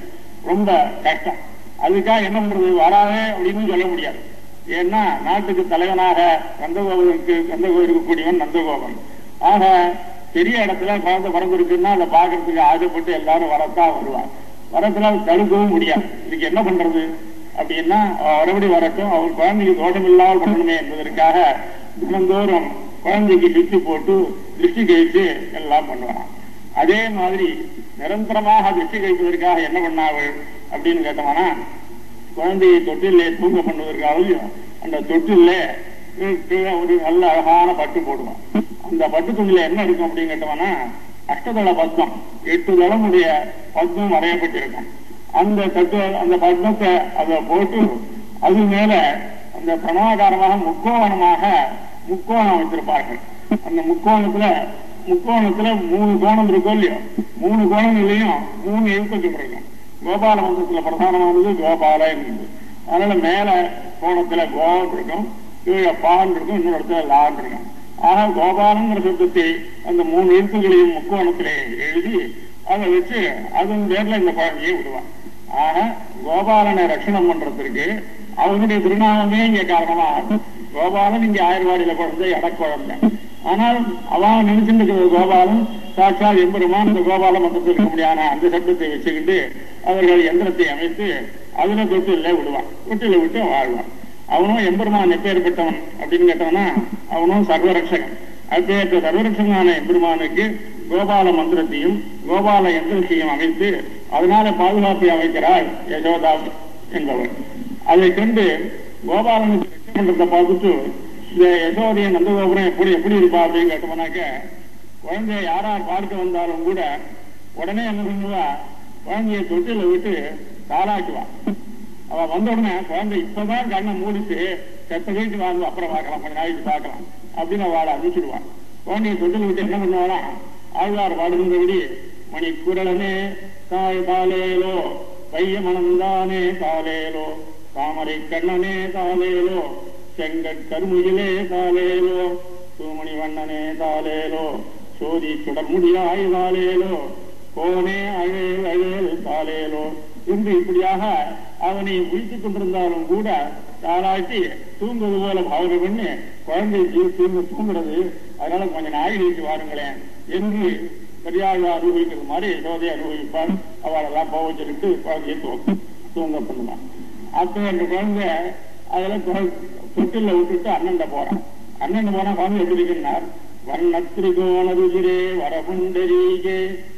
Speaker 2: ரொம்ப கஷ்டம் அதுக்காக என்ன பண்றது வராதே அப்படின்னு சொல்ல முடியாது ஏன்னா நாட்டுக்கு தலைவனாக நந்தகோபனுக்கு நந்தகோபன் இருக்கக்கூடியவன் நந்தகோபன் ஆக பெரிய இடத்துல குழந்தை பிறந்திருக்குன்னா அதை பார்க்கறதுக்கு ஆசைப்பட்டு எல்லாரும் வரத்தான் வருவார் வரத்துல தடுக்கவும் முடியாது இதுக்கு என்ன பண்றது அப்படின்னா அவ வரபடி வரட்டும் அவர் குழந்தைக்கு தோஷம் இல்லாமல் பண்ணணுமே என்பதற்காக தினந்தோறும் குழந்தைக்கு சுற்றி போட்டு திருஷ்டி கழித்து எல்லாம் பண்ணுவான் அதே மாதிரி நிரந்தரமாக திருஷ்டி கழிப்பதற்காக என்ன பண்ணாவள் அப்படின்னு கேட்டோம்னா குழந்தையை தொட்டிலே தூங்க பண்ணுவதற்காகவும் அந்த தொட்டிலே கீழே ஒரு நல்ல அழகான பட்டு போடுவோம் அந்த பட்டு துணியில என்ன இருக்கும் அப்படின்னு கேட்டோம்னா அஷ்டதள பத்மம் எட்டு தளமுடைய பத்மம் வரையப்பட்டிருக்கும் அந்த தட்டு அந்த பத்மத்தை அதை போட்டு அது மேல அந்த பிரணவாகாரமாக முக்கோணமாக முக்கோணம் வைத்திருப்பார்கள் அந்த முக்கோணத்துல முக்கோணத்துல மூணு கோணம் இருக்கும் இல்லையோ மூணு கோணங்களையும் மூணு எழுத்துக்கள் இருக்கும் கோபால மந்திரத்துல பிரதானமானது கோபால என்பது அதனால மேல கோணத்துல கோவம் இருக்கும் கீழே பான் இருக்கும் இன்னொரு இடத்துல லான் இருக்கும் ஆக கோபாலங்கிற சப்தத்தை அந்த மூணு எழுத்துக்களையும் முக்கோணத்திலே எழுதி அதை வச்சு அதன் பேர்ல இந்த குழந்தையை விடுவான் ஆக கோபாலனை ரட்சணம் பண்றதுக்கு அவனுடைய திருநாமமே இங்க காரணமா ஆகும் கோபாலன் இங்க ஆயிரவாடியில குழந்தை அடக்குழந்தை ஆனால் அவன் நினைச்சிட்டு கோபாலன் சாட்சாத் எம்பெருமான் இந்த கோபால மந்திரத்தில் இருக்க முடியாத அந்த சப்தத்தை வச்சுக்கிட்டு அவர்கள் எந்திரத்தை அமைத்து அதுல தொட்டில விடுவான் தொட்டில விட்டு வாழ்வான் அவனும் எம்பெருமான் எப்பேற்பட்டவன் அப்படின்னு கேட்டவனா அவனும் சர்வரட்சகன் அப்பேற்ற சர்வரட்சகனான எம்பெருமானுக்கு கோபால மந்திரத்தையும் கோபால எந்திரத்தையும் அமைத்து அதனால பாதுகாப்பை அமைக்கிறாள் யசோதா என்பவர் அதை கண்டு கோபாலனுக்கு ரட்சை பண்றதை பார்த்துட்டு இந்த யசோதைய நந்தகோபுரம் எப்படி எப்படி இருப்பா அப்படின்னு கேட்டோம்னாக்க குழந்தைய யார் யார் பார்க்க வந்தாலும் கூட உடனே என்ன பண்ணுவா குழந்தைய தொட்டில விட்டு தாளாட்டுவா அவ வந்த உடனே குழந்தை இப்பதான் கண்ணை மூடிட்டு செத்த வீட்டு வாங்க அப்புறம் பார்க்கலாம் கொஞ்ச நாளைக்கு பார்க்கலாம் அப்படின்னு அவளை அனுப்பிச்சிடுவான் குழந்தைய தொட்டில விட்டு என்ன பண்ணுவானா ஆழ்வார் பாடுகின்றபடி மணி குரலனே தாய் தாலேலோ பைய மனந்தானே தாலேலோ தாமரை கண்ணனே தாலேலோ செங்கட் கருமுகிலே தாலேலோ தூமணி வண்ணனே தாலேலோ சோதி சுடமுடியாய் தாலேலோ கோனே அழேல் அழேல் தாலேலோ என்று இப்படியாக அவனை விழித்துக் கொண்டிருந்தாலும் கூட தாளாட்டி தூங்குவது போல பாவனை பண்ணி குழந்தை தூங்க தூங்குறது அதனால கொஞ்சம் நாய் நீட்டு வாருங்களேன் என்று பெரியாள் அனுபவிக்கிறது மாதிரி யசோதை அனுபவிப்பார் அவளெல்லாம் போக சொல்லிட்டு குழந்தையை தூங்க தூங்க பண்ணுவான் அப்ப அந்த குழந்தை அதுல தொட்டில விட்டுட்டு அண்ணன் போறான் அண்ணன் போனா குழந்தை எப்படி இருக்குன்னார் வர்ணத்திரிகோண ருஜிரே வரபுண்டரீகே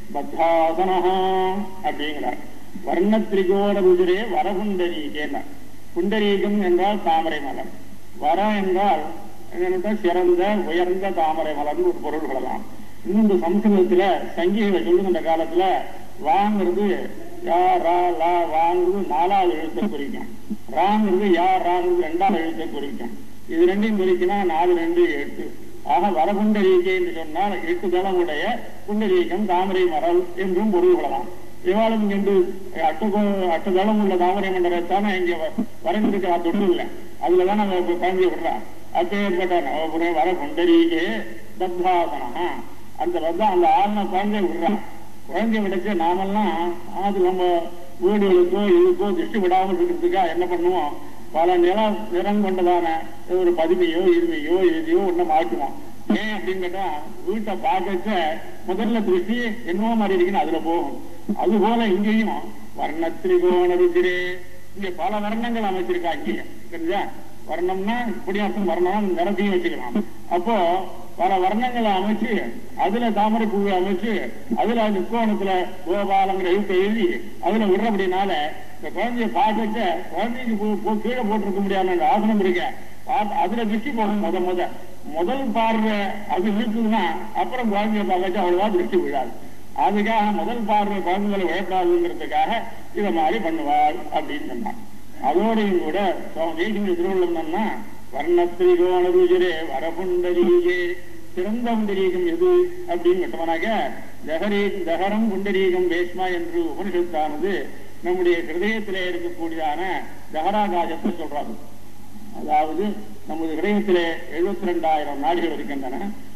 Speaker 2: பத்தாசனஹா அப்படிங்கிறார் வர்ணத்திரிகோண ருஜிரே வரபுண்டரீகேன்னார் புண்டரீகம் என்றால் தாமரை மலர் வர என்றால் என்னென்ன சிறந்த உயர்ந்த தாமரை மலர்னு ஒரு பொருள் கொள்ளலாம் இன்னொன்று சம்ஸ்கிருதத்துல சங்கீத சொல்லுகின்ற காலத்துல வாங்கிறது யா ரா லா வாங்கிறது நாலாவது எழுத்தை குறிக்கும் ராங்கிறது யா ராங்கிறது ரெண்டாவது எழுத்தை குறிக்கும் இது ரெண்டையும் குறிக்கினா நாலு ரெண்டு எட்டு ஆக வரகுண்டரீகை என்று சொன்னால் எட்டு தளமுடைய குண்டரீகம் தாமரை மரல் என்றும் பொருள் கொள்ளலாம் இவாளும் என்று அட்டுகோ அட்டுதளம் உள்ள தாமரை மண்டலத்தானே இங்க வரைந்திருக்கிற தொண்டு இல்லை அதுலதான் நம்ம குழந்தைய விடுறான் அப்பேற்பட்ட நவபுரம் வர குண்டரீகே பத்மாசனா அந்த பத்தம் அந்த ஆழ்ன குழந்தைய விடுறான் குழந்தைய விடச்சு நாமெல்லாம் அது நம்ம வீடுகளுக்கோ இதுக்கோ திருஷ்டி விடாமல் இருக்கிறதுக்காக என்ன பண்ணுவோம் பல நிலம் நிறம் கொண்டதான ஒரு பதுமையோ இருமையோ எதையோ ஒண்ணு மாட்டுவோம் ஏன் அப்படின்னு கேட்டா வீட்டை பார்க்கச்ச முதல்ல திருஷ்டி என்னவோ மாதிரி இருக்குன்னு அதுல போகும் அது போல இங்கேயும் வர்ணத்திரிகோண ருச்சிரே இங்க பல வர்ணங்கள் அமைச்சிருக்கா இங்கே தெரிஞ்சா வர்ணம்னா இப்படி அர்த்தம் வர்ணம் நிறத்தையும் வச்சுக்கலாம் அப்போ பல வர்ணங்களை அமைச்சு அதுல தாமரை பூவை அமைச்சு அதுல முக்கோணத்துல கோபாலங்கிற எழுத்தை எழுதி அதுல விடுறபடினால இந்த குழந்தைய பார்க்கச்ச குழந்தைக்கு போ- போ- கீழே போட்டிருக்க முடியாத அந்த ஆசனம் இருக்க பார்த்து அதுல திருஷ்டி போகும் முத முத முதல் பார்வை அது இருக்குதுன்னா அப்புறம் குழந்தைய பார்க்கச்சு அவ்வளவா திருஷ்டி விழாது அதுக்காக முதல் பார்வை குழந்தைகளை விழக்கூடாதுங்கிறதுக்காக இதை மாதிரி பண்ணுவாள் அப்படின்னு சொன்னான் அதோடையும் கூட சுவாமி தேசிங்க திருவள்ளம்னா வர்ணத்திரிகோண ருஜிரே வரபுண்டரீகே சிறந்த புண்டரீகம் எது அப்படின்னு கேட்டவனாக்க தகரீ தகரம் புண்டரீகம் வேஷ்மா என்று உபனிஷத்தானது நம்முடைய ஹிருதயத்திலே இருக்கக்கூடியதான தகராகாசத்தை சொல்றாங்க அதாவது நமது ஹிரயத்திலே எழுபத்தி ரெண்டாயிரம் நாடுகள் இருக்கின்றன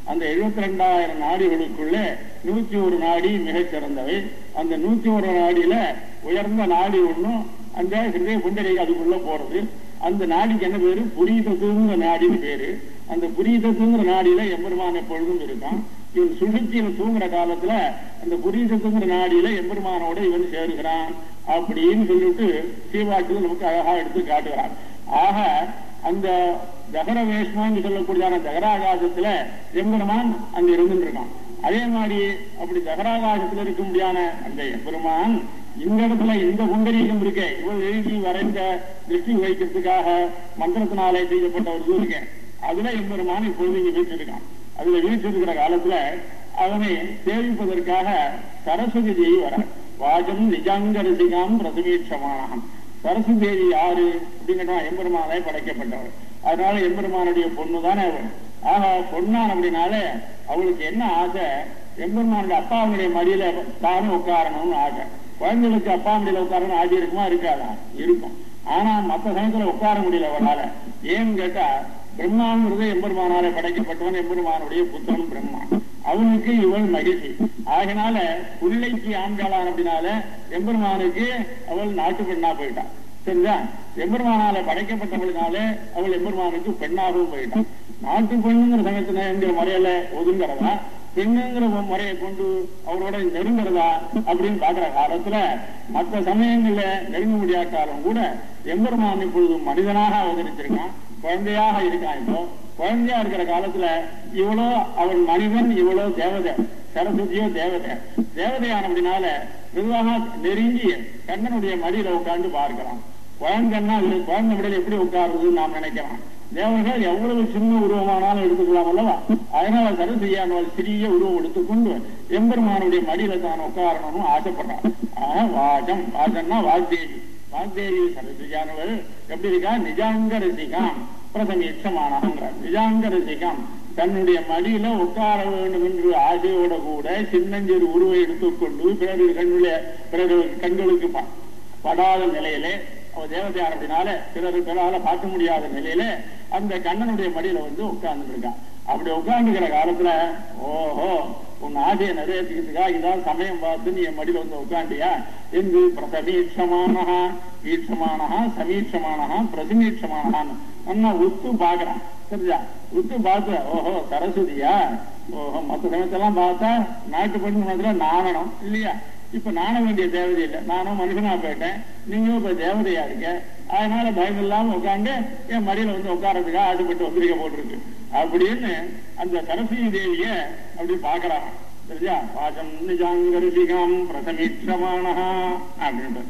Speaker 2: அந்த எழுபத்தி ரெண்டாயிரம் நாடிகளுக்குள்ளே நூத்தி ஒரு நாடி மிகச் சிறந்தவை அந்த நூத்தி ஒரு நாடியில உயர்ந்த நாடி ஒண்ணும் அந்த ஹிருதய புண்டரீக அதுக்குள்ள போறது அந்த நாடிக்கு என்ன பேரு புரீதத்துங்கிற நாடின்னு பேரு அந்த புரீதத்துங்கிற நாடியில எம்பெருமான் எப்பொழுதும் இருக்கான் இவன் சுழற்சியில தூங்குற காலத்துல அந்த புரீதத்துங்கிற நாடியில எம்பெருமானோட இவன் சேருகிறான் அப்படின்னு சொல்லிட்டு சீவாட்டுல நமக்கு அழகா எடுத்து காட்டுகிறான் ஆக அந்த தகர வேஷ்மான்னு சொல்லக்கூடியதான தகராகாசத்துல எம்பெருமான் அங்க இருந்துட்டு இருக்கான் அதே மாதிரி அப்படி தகராகாசத்துல இருக்க முடியாத அந்த எம்பெருமான் இந்த இடத்துல இந்த புண்டரீகம் இருக்கே இவள் எழுதி வரைந்த திருஷ்டி வைக்கிறதுக்காக மந்திரத்தினாலே செய்யப்பட்ட ஒரு இது இருக்கேன் அதுல எம்பெருமான் இப்பொழுது இங்க வீட்டிருக்கான் அதுல வீட்டிருக்கிற காலத்துல அவனை சேவிப்பதற்காக சரஸ்வதி தேவி வர வாஜம் நிஜாங்க ரசிகாம் பிரதமீட்சமானாம் சரஸ்வதி தேவி யாரு அப்படிங்கிற எம்பெருமானை படைக்கப்பட்டவர் அதனால எம்பெருமானுடைய பொண்ணு தானே அவள் ஆக பொண்ணான் அப்படின்னாலே அவளுக்கு என்ன ஆசை எம்பெருமானுடைய அப்பாவுடைய மடியில தானும் உட்காரணும்னு ஆசை குழந்தைகளுக்கு அப்பா மடியில உட்காரணும் ஆசை இருக்குமா இருக்காதா இருக்கும் ஆனா மத்த சமயத்துல உட்கார முடியல அவளால ஏன்னு கேட்டா பிரம்மாங்கிறது எம்பெருமானால படைக்கப்பட்டவன் எம்பெருமானுடைய புத்திரன் பிரம்மா அவனுக்கு இவள் மகிழ்ச்சி ஆகினால பிள்ளைக்கு ஆண்காளான் அப்படின்னால எம்பெருமானுக்கு அவள் நாட்டு பெண்ணா போயிட்டான் சரிங்களா எம்பெருமானால படைக்கப்பட்டவளுனால அவள் எம்பெருமானுக்கு பெண்ணாகவும் போயிட்டான் நாட்டு பெண்ணுங்கிற சமயத்துல என்கிற முறையில ஒதுங்கிறதா பெண்ணுங்கிற முறையை கொண்டு அவரோட நெருங்குறதா அப்படின்னு பாக்குற காலத்துல மற்ற சமயங்கள்ல நெருங்க முடியாட்டாலும் கூட எம்பெருமான் இப்பொழுது மனிதனாக அவதரிச்சிருக்கான் குழந்தையாக இருக்கான் இப்போ குழந்தையா இருக்கிற காலத்துல இவ்வளோ அவன் மனிதன் இவ்வளோ தேவதை சரஸ்வதியோ தேவதை தேவதையான அப்படின்னால மெதுவாக நெருங்கி கண்ணனுடைய மடியில உட்கார்ந்து பார்க்கலாம் குழந்தைன்னா குழந்தை விடல எப்படி உட்காருதுன்னு நாம் நினைக்கிறோம் தேவர்கள் எவ்வளவு சின்ன உருவமானாலும் எடுத்துக்கலாம் அல்லவா அதனால சரஸ்வதியானவள் சிறிய உருவம் எடுத்துக்கொண்டு எம்பெருமானுடைய மடியில தான் உட்காரணும்னு ஆசைப்படுறான் ஆஹ் வாஜம் வாஜம்னா வாக்தேவி வாக்தேவி சரஸ்வதியானவள் எப்படி இருக்கா நிஜாங்க ரசிகாம் பிரசமீட்சமானங்கிறார் நிஜாங்க ரசிகாம் தன்னுடைய மடியில உட்கார வேண்டும் என்று ஆசையோட கூட சின்னஞ்சிறு உருவை எடுத்துக்கொண்டு பிறகு கண்ணுல பிறகு கண்களுக்கு ப- படாத நிலையிலே அவ தேவதையார் அப்படினால பிறர் பிறால பார்க்க முடியாத நிலையில அந்த கண்ணனுடைய மடியில வந்து உட்கார்ந்து இருக்கான் அப்படி உட்கார்ந்துக்கிற காலத்துல ஓஹோ உன் ஆசையை நிறைவேற்றிக்கிறதுக்காக இதான் சமயம் பார்த்து நீ என் மடியில வந்து உட்காண்டியா என்று பிரசமீட்சமானஹா ஈட்சமானஹா சமீட்சமானஹா பிரசமீட்சமானஹான்னு அண்ணா உத்து பாக்குறான் சரியா உத்து பார்த்து ஓஹோ சரஸ்வதியா ஓஹோ மத்த சமயத்தெல்லாம் பார்த்தா நாட்டு பெண் மனத்துல நாணனம் இல்லையா இப்ப நாண வேண்டிய தேவதை இல்லை நானும் மனுஷனா போயிட்டேன் நீங்களும் இப்ப தேவதையா இருக்க அதனால பயம் இல்லாம உட்காந்து என் மடியில வந்து உட்காரதுக்காக ஆசைப்பட்டு வந்திருக்க போட்டிருக்கு அப்படின்னு அந்த சரஸ்வதி தேவிய அப்படி பாக்குறான் சரியா பாசம் நிஜாங்கரிசிகாம் பிரசமீட்சமானஹா அப்படின்ட்டு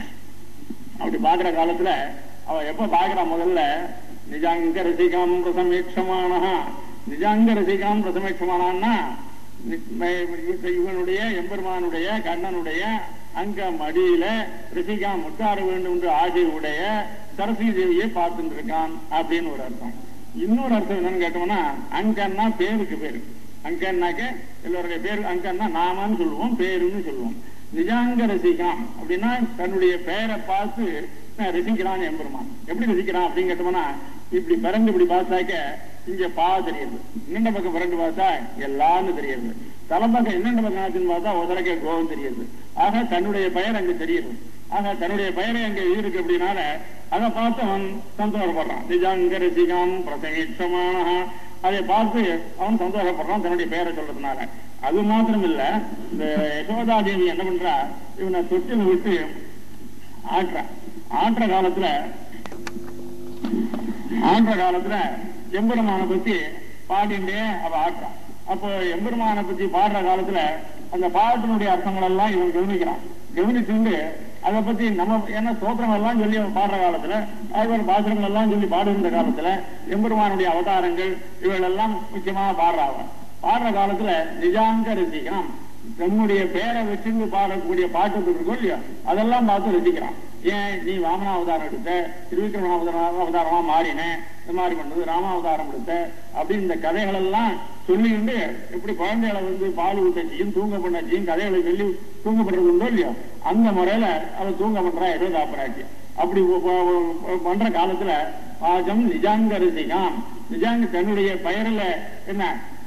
Speaker 2: அப்படி பாக்குற காலத்துல அவ எப்ப பாக்குறா முதல்ல நிஜாங்க ரசிகாம் பிரசமீட்சமானஹா நிஜாங்க ரசிகாம் பிரசமீட்சமானான்னா இவனுடைய எம்பெருமானுடைய கண்ணனுடைய அங்க மடியில ரிஷிகா முட்டார வேண்டும் என்று ஆசை உடைய சரஸ்வதி தேவியை பார்த்துட்டு இருக்கான் அப்படின்னு ஒரு அர்த்தம் இன்னொரு அர்த்தம் என்னன்னு கேட்டோம்னா அங்கன்னா பேருக்கு பேரு அங்கன்னாக்க எல்லோருடைய பேர் அங்கன்னா நாமன்னு சொல்லுவோம் பேருன்னு சொல்லுவோம் நிஜாங்க ரசிகாம் அப்படின்னா தன்னுடைய பெயரை பார்த்து நான் ரசிக்கிறான் எம்பெருமான் எப்படி ரசிக்கிறான் அப்படின்னு கேட்டோம்னா இப்படி பிறந்து இப்படி பார்த்தாக்க இங்க பா தெரியுது இன்னொண்ட பக்கம் பிறண்டு பார்த்தா எல்லான்னு தெரியுது தலைப்பக்கம் இன்னொண்ட பக்கம் ஆச்சுன்னு பார்த்தா உதரக்க கோவம் தெரியுது ஆக தன்னுடைய பெயர் அங்க தெரியுது ஆக தன்னுடைய பெயரை அங்க இருக்கு அப்படின்னால அதை பார்த்து அவன் சந்தோஷப்படுறான் நிஜாங்க ரசிகாம் பிரசமீட்சமான அதை பார்த்து அவன் சந்தோஷப்படுறான் தன்னுடைய பெயரை சொல்றதுனால அது மாத்திரம் இல்ல இந்த யசோதா தேவி என்ன பண்றா இவனை தொட்டில விட்டு ஆட்டுறா ஆட்டுற காலத்துல ஆடுற காலத்துல எம்பெருமான பத்தி பாடிண்டே அவ ஆடுறான் அப்போ எம்பெருமான பத்தி பாடுற காலத்துல அந்த பாட்டினுடைய அர்த்தங்கள் எல்லாம் இவன் கவனிக்கிறான் கவனிச்சுண்டு அதை பத்தி நம்ம என்ன ஸ்தோத்திரம் எல்லாம் சொல்லி அவன் பாடுற காலத்துல அதுபோல பாசுரங்கள் எல்லாம் சொல்லி பாடுகின்ற காலத்துல எம்பெருமானுடைய அவதாரங்கள் இவள் எல்லாம் முக்கியமாக பாடுறா அவன் பாடுற காலத்துல நிஜாங்க ரசிக்கிறான் தன்னுடைய பேரை வச்சிருந்து பாடக்கூடிய பாட்டு இருக்கும் இல்லையா அதெல்லாம் பார்த்து ரசிக்கிறான் ஏன் நீ வாமன அவதாரம் எடுத்த திருவிக்கிரம அவதாரம் அவதாரமா மாறினேன் இந்த மாதிரி பண்ணது ராமாவதாரம் எடுத்த அப்படின்னு இந்த கதைகள் எல்லாம் சொல்லிக்கிண்டு எப்படி குழந்தைகளை வந்து பால் ஊட்டச்சியும் தூங்க பண்ணச்சியும் கதைகளை சொல்லி தூங்க பண்றது உண்டோ இல்லையோ அந்த முறையில அவ தூங்க பண்றா யசோதா பிராட்டி அப்படி ஒ- ஒ- ஒ- பண்ற காலத்துல பாஜம் நிஜாங்க ரசிகாம் நிஜாங்க தன்னுடைய பெயர்ல என்ன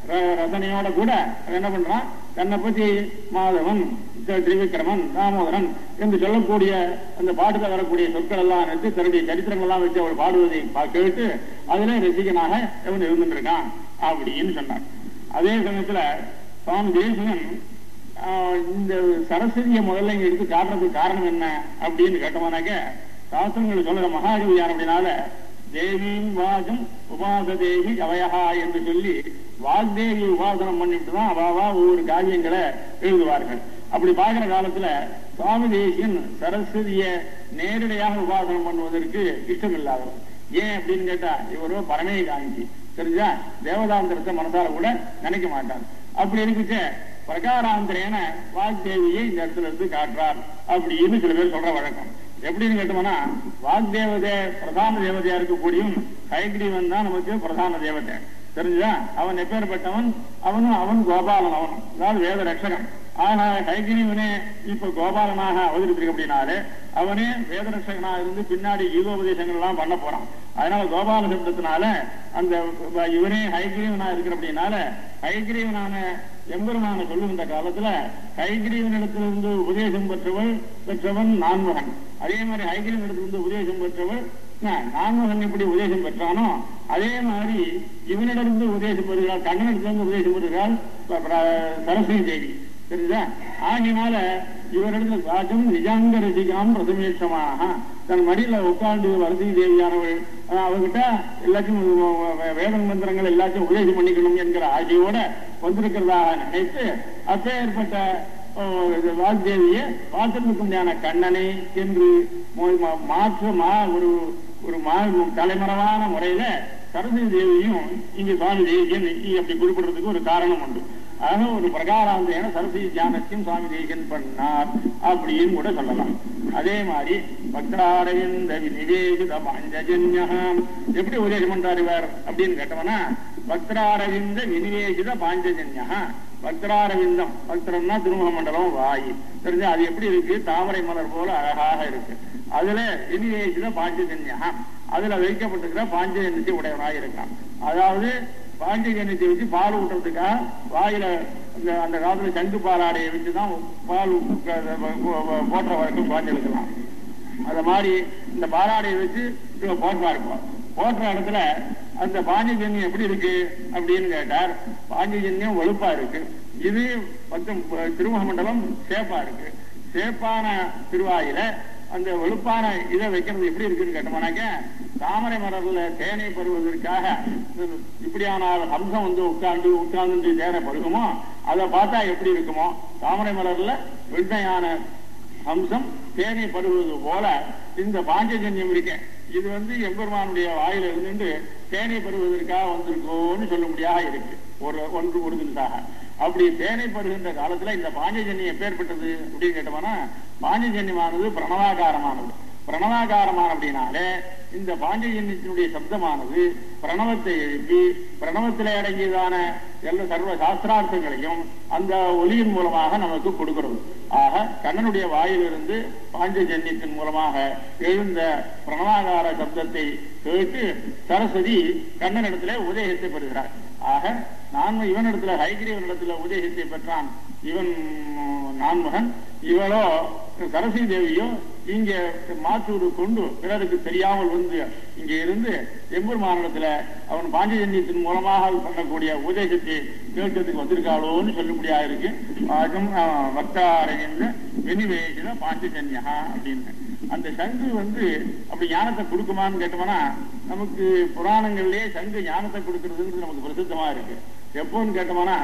Speaker 2: ர- ரசனையோட கூட அவன் என்ன பண்றான் தன்னை பத்தி மாதவன் தி- திரிவிக்ரமன் தாமோதரன் என்று சொல்லக்கூடிய அந்த பாட்டுல வரக்கூடிய சொற்கள் எல்லாம் எடுத்து தன்னுடைய சரித்திரங்கள் எல்லாம் வச்சு அவள் பாடுவதை பா- கேட்டு அதுல ரசிகனாக அவன் இருந்துருக்கான் அப்படின்னு சொன்னார் அதே சமயத்துல சுவாமி தேசிகன் ஆஹ், இந்த சரஸ்வதியை முதல்ல இங்க எடுத்து காட்டுறதுக்கு காரணம் என்ன அப்படின்னு கேட்டோம்னாக்க சாஸ்திரங்கள் சொல்ற மகாகவியார் அப்படின்னால தேவியும் வாஜம் உபாச தேவி கவயகா என்று சொல்லி வாக்தேவி உபாசனம் பண்ணிட்டு தான் அவாவா ஒவ்வொரு காவியங்களை எழுதுவார்கள் அப்படி பார்க்கிற காலத்துல சுவாமி தேசியன் சரஸ்வதிய நேரடியாக உபாசனம் பண்ணுவதற்கு இஷ்டம் இல்லாதவர் ஏன் அப்படின்னு கேட்டா இவரோ பரமே காஞ்சி தெரிஞ்சா தேவதாந்திரத்தை மனசால கூட நினைக்க மாட்டார் அப்படி இருக்குச்ச பிரகாராந்திரேன வாக்தேவியை இந்த இடத்துல இருந்து காட்டுறார் அப்படின்னு சில பேர் சொல்ற வழக்கம் எப்படின்னு கேட்டோம்னா வாக்தேவதை பிரதான தேவதையா இருக்கக்கூடியும் கைகிரீவன் தான் நமக்கு பிரதான தேவதை தெரிஞ்சா அவன் எப்பேற்பட்டவன் அவனும் அவன் கோபாலன் அவன் அதாவது வேத ரட்சகன் ஆனா கைகிரீவனே இப்ப கோபாலனாக அவதரித்திருக்கு அப்படின்னாலே அவனே வேத ரட்சகனா இருந்து பின்னாடி கீதோபதேசங்கள் எல்லாம் பண்ண போறான் அதனால கோபால சப்தத்தினால அந்த இவனே ஹைகிரீவனா இருக்கிற அப்படின்னால ஹைகிரீவனான எம்பெருமான சொல்லுகின்ற காலத்துல ஹைகிரீவனிடத்திலிருந்து உபதேசம் பெற்றவள் பெற்றவன் நான்மகன் அதே மாதிரி ஹைகிரீவனிடத்திலிருந்து உபதேசம் பெற்றவள் நா- நான்மகன் எப்படி உபதேசம் பெற்றானோ அதே மாதிரி இவனிடமிருந்து உபதேசம் பெறுகிறாள் கண்ணனிடத்திலிருந்து உபதேசம் பெறுகிறாள் ப- ப- சரஸ்வதி தேவி தெரியுதா ஆகினால இவரிடத்துல ராஜம் நிஜாங்க ரசிகாம் பிரதமேஷமாக தன் மடியில உட்கார்ந்து வரதி தேவியானவள் அஹ், அவகிட்ட எல்லாத்தையும் வ- வ- வேத மந்திரங்கள் எல்லாத்தையும் உபதேசம் பண்ணிக்கணும் என்கிற ஆசையோட வந்திருக்கிறதாக நினைத்து அப்பேற்பட்ட வாக்தேவியை பார்த்திருக்க முடியான கண்ணனை என்று மோ- மா- மாற்று மா ஒரு ஒரு மா தலைமறைவான முறையில சரஸ்வதி தேவியும் இங்க சுவாமி தேசியன் இங்க அப்படி குறிப்பிடுறதுக்கு ஒரு காரணம் உண்டு ஆக ஒரு பிரகாராந்தேன சரஸ்வதி தியானத்தையும் சுவாமி தேசியன் பண்ணார் அப்படின்னு கூட சொல்லலாம் அதே மாதிரி பக்தாரவிந்த நிவேதித பாஞ்சஜன்யம் எப்படி உபதேசம் பண்றார் இவர் அப்படின்னு கேட்டவனா பக்தாரவிந்த விநிவேசித பாஞ்சஜன்யா பக்தாரவிந்தம் பக்தரம்னா திருமுக மண்டலம் வாய் தெரிஞ்சா அது எப்படி இருக்கு தாமரை மலர் போல அழகாக இருக்கு அதுல விநிவேசித பாஞ்சஜன்யா அதுல வைக்கப்பட்டிருக்கிற பாஞ்சஜன்யத்தை உடையவனாக இருக்கான் அதாவது பாஞ்சஜன்யத்தை வச்சு பால் ஊட்டுறதுக்காக வாயில அந்த அந்த காலத்துல சங்கு பாலாடையை வச்சுதான் பால் போன்ற வரைக்கும் குழந்தைகளுக்கெல்லாம் அத மாதிரி இந்த பாலாடையை வச்சு இவ போட்டா இருப்போம் போடுற இடத்துல அந்த பாஞ்சஜன்யம் எப்படி இருக்கு அப்படின்னு கேட்டார் பாஞ்சஜன்யம் வலுப்பா இருக்கு இது பக்கம் திருமுக மண்டலம் சேப்பா இருக்கு சேப்பான திருவாயில அந்த வெளுப்பான இதை வைக்கிறது எப்படி இருக்குன்னு கேட்டோம்னாக்க தாமரை மலர்ல தேனை பருவதற்காக இப்படியானால் ஹம்சம் வந்து உட்கார்ந்து உட்கார்ந்து தேனை பருகுமோ அதை பார்த்தா எப்படி இருக்குமோ தாமரை மலர்ல வெண்மையான ஹம்சம் தேனை பருகுவது போல இந்த பாஞ்சஜன்யம் இருக்கேன் இது வந்து எம்பெருமானுடைய வாயில இருந்து தேனை பருவதற்காக வந்திருக்கோன்னு சொல்லும்படியாக இருக்கு ஒரு ஒன்று ஒரு தினத்தாக அப்படி தேனை பருகின்ற காலத்துல இந்த பாஞ்சஜன்யம் எப்பேற்பட்டது அப்படின்னு கேட்டோம்னா பாஞ்சஜன்யமானது பிரணவாகாரமானது பிரணவாகாரமான அப்படின்னாலே இந்த பாஞ்சஜன்யத்தினுடைய சப்தமானது பிரணவத்தை எழுப்பி பிரணவத்திலே அடங்கியதான எல்லா சர்வ சாஸ்திரார்த்தங்களையும் அந்த ஒலியின் மூலமாக நமக்கு கொடுக்கிறது ஆக கண்ணனுடைய வாயிலிருந்து பாஞ்சஜன்யத்தின் மூலமாக எழுந்த பிரணவாகார சப்தத்தை கேட்டு சரஸ்வதி கண்ணனிடத்திலே உதயத்தை பெறுகிறார் ஆக நான் இவனிடத்துல ஹைகிரீவனிடத்துல உதயத்தை பெற்றான் இவன் நான்மகன் இவளோ சரஸ்வதி தேவியோ இங்க மாத்தூர் கொண்டு பிறருக்கு தெரியாமல் வந்து இங்க இருந்து எம்பெருமானிடத்துல அவன் பாஞ்சஜன்யத்தின் மூலமாக பண்ணக்கூடிய உபதேசத்தை கேட்கறதுக்கு வந்திருக்காளோன்னு சொல்ல முடியாது இருக்கு ஆகும் வக்தாரையின் வெனிவேசின பாஞ்சஜன்யா அப்படின்னு அந்த சங்கு வந்து அப்படி ஞானத்தை கொடுக்குமான்னு கேட்டோம்னா நமக்கு புராணங்கள்லயே சங்கு ஞானத்தை கொடுக்கறதுங்கிறது நமக்கு பிரசித்தமா இருக்கு எப்போன்னு கேட்டோம்னா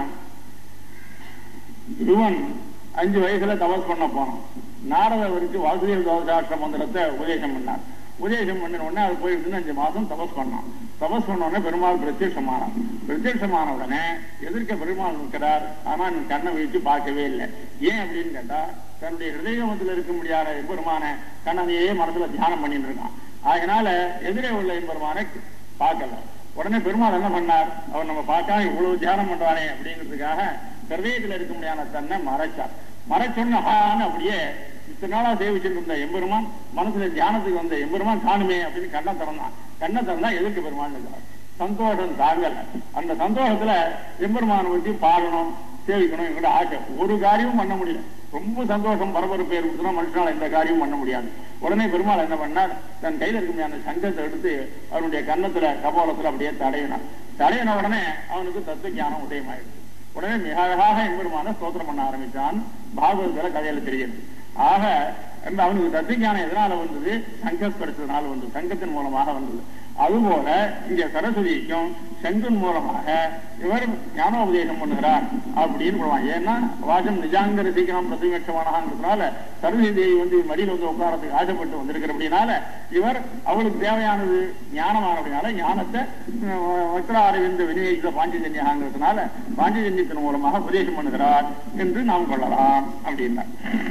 Speaker 2: துருவன் அஞ்சு வயசுல தபஸ் பண்ண போனான் நாரதவருக்கு வாசுதேவ தோசாட்ச மந்திரத்தை உபதேசம் பண்ணார் உபதேசம் பண்ணின உடனே அது போயிட்டு அஞ்சு மாசம் தபஸ் பண்ணான் தபஸ் பண்ண உடனே பெருமாள் பிரத்யட்சமானான் பிரத்யட்சமான உடனே எதிர்க்க பெருமாள் நிற்கிறார் ஆனா நீ கண்ணை வச்சு பார்க்கவே இல்லை ஏன் அப்படின்னு கேட்டா தன்னுடைய ஹிருதயமத்தில் இருக்க முடியாத எம்பெருமான கண்ணனையே மனசுல தியானம் பண்ணிட்டு இருக்கான் அதனால எதிரே உள்ள எம்பெருமானை பார்க்கல உடனே பெருமாள் என்ன பண்ணார் அவர் நம்ம பார்க்காம இவ்வளவு தியானம் பண்றானே அப்படிங்கிறதுக்காக ஹிருதயத்தில் இருக்க முடியாத தன்னை மறைச்சார் மறைச்சொன்ன ஹான்னு அப்படியே இத்தனை நாளா சேவிச்சுட்டு இருந்த எம்பெருமான் மனசுல தியானத்துக்கு வந்த எம்பெருமான் காணுமே அப்படின்னு கண்ணை திறந்தான் கண்ணை திறந்தா எதிர்க்க பெருமான் இருக்கிறார் சந்தோஷம் தாங்கல அந்த சந்தோஷத்துல எம்பெருமானை பற்றி பாடணும் சேவிக்கணும் எங்கூட ஆசை ஒரு காரியமும் பண்ண முடியல ரொம்ப சந்தோஷம் பரபரப்பு ஏற்படுத்தினா மனுஷனால எந்த காரியமும் பண்ண முடியாது உடனே பெருமாள் என்ன பண்ணார் தன் கையில இருக்க அந்த சங்கத்தை எடுத்து அவனுடைய கன்னத்துல கபாலத்துல அப்படியே தடையினான் தடையின உடனே அவனுக்கு தத்துவ ஞானம் உதயமாயிடுச்சு உடனே மிக அழகாக எம்பெருமான ஸ்தோத்திரம் பண்ண ஆரம்பித்தான் பாகவதத்துல கதையில தெரியுது ஆக அந்த அவனுக்கு தத்துவஞானம் எதனால வந்தது சங்கஸ்பரிச்சதுனால வந்தது சங்கத்தின் மூலமாக வந்தது அதுபோல இங்க சரஸ்வதிக்கும் சங்கன் மூலமாக இவர் ஞானோபதேசம் பண்ணுகிறார் அப்படின்னு சொல்லுவாங்க ஏன்னா வாஜம் நிஜாங்கர சீக்கிரம் பிரதிபட்சமானங்கிறதுனால சரஸ்வதி தேவி வந்து மடியில் வந்து உட்காரத்துக்கு ஆசைப்பட்டு வந்திருக்கிற அப்படின்னால இவர் அவளுக்கு தேவையானது ஞானமானபடினால ஞானத்தை வக்ராரவிந்த விநியோகித்த பாண்டிஜன்யாங்கிறதுனால பாண்டிஜன்யத்தின் மூலமாக உபதேசம் பண்ணுகிறார் என்று நாம் கொள்ளலாம் அப்படின்னா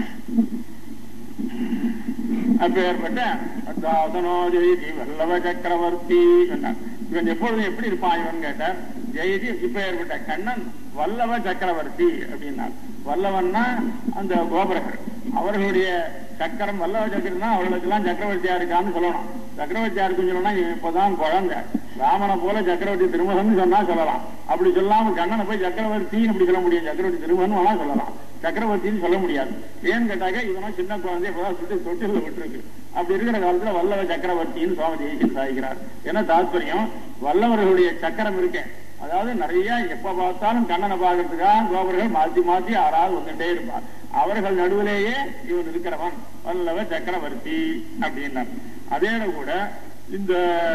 Speaker 2: அப்பேற்பட்ட அத்தாசனோ ஜெயதி வல்லவ சக்கரவர்த்தி சொன்னார் இவன் எப்பொழுதும் எப்படி இருப்பான் இவன் கேட்டார் ஜெயதி இப்ப ஏற்பட்ட கண்ணன் வல்லவ சக்கரவர்த்தி அப்படின்னார் வல்லவன்னா அந்த கோபுரகர் அவர்களுடைய சக்கரம் வல்லவ சக்கரம்னா அவர்களுக்கு எல்லாம் சக்கரவர்த்தியா இருக்கான்னு சொல்லணும் சக்கரவர்த்தியா இருக்குன்னு சொல்லணும்னா இவன் இப்பதான் குழந்தை ராமனை போல சக்கரவர்த்தி திருமகன் சொன்னா சொல்லலாம் அப்படி சொல்லாம கண்ணனை போய் சக்கரவர்த்தின்னு அப்படி சொல்ல முடியும் சக்கரவர்த்தி திருமகன் வேணா சொல்லலாம் சக்கரவர்த்தின்னு சொல்ல முடியாது ஏன்னு கேட்டாக்க இவனா சின்ன குழந்தை இப்பதான் சுட்டு தொட்டில விட்டுருக்கு அப்படி இருக்கிற காலத்துல வல்லவ சக்கரவர்த்தின்னு சுவாமி தேசியம் சாதிக்கிறார் என்ன தாத்பரியம் வல்லவர்களுடைய சக்கரம் இருக்கேன் அதாவது நிறைய எப்ப பார்த்தாலும் கண்ணனை பார்க்கறதுக்காக கோபர்கள் மாத்தி மாத்தி யாராவது வந்துட்டே இருப்பார் அவர்கள் நடுவிலேயே இவன் இருக்கிறவன் வல்லவ சக்கரவர்த்தி அப்படின்னார் அதே கூட இந்த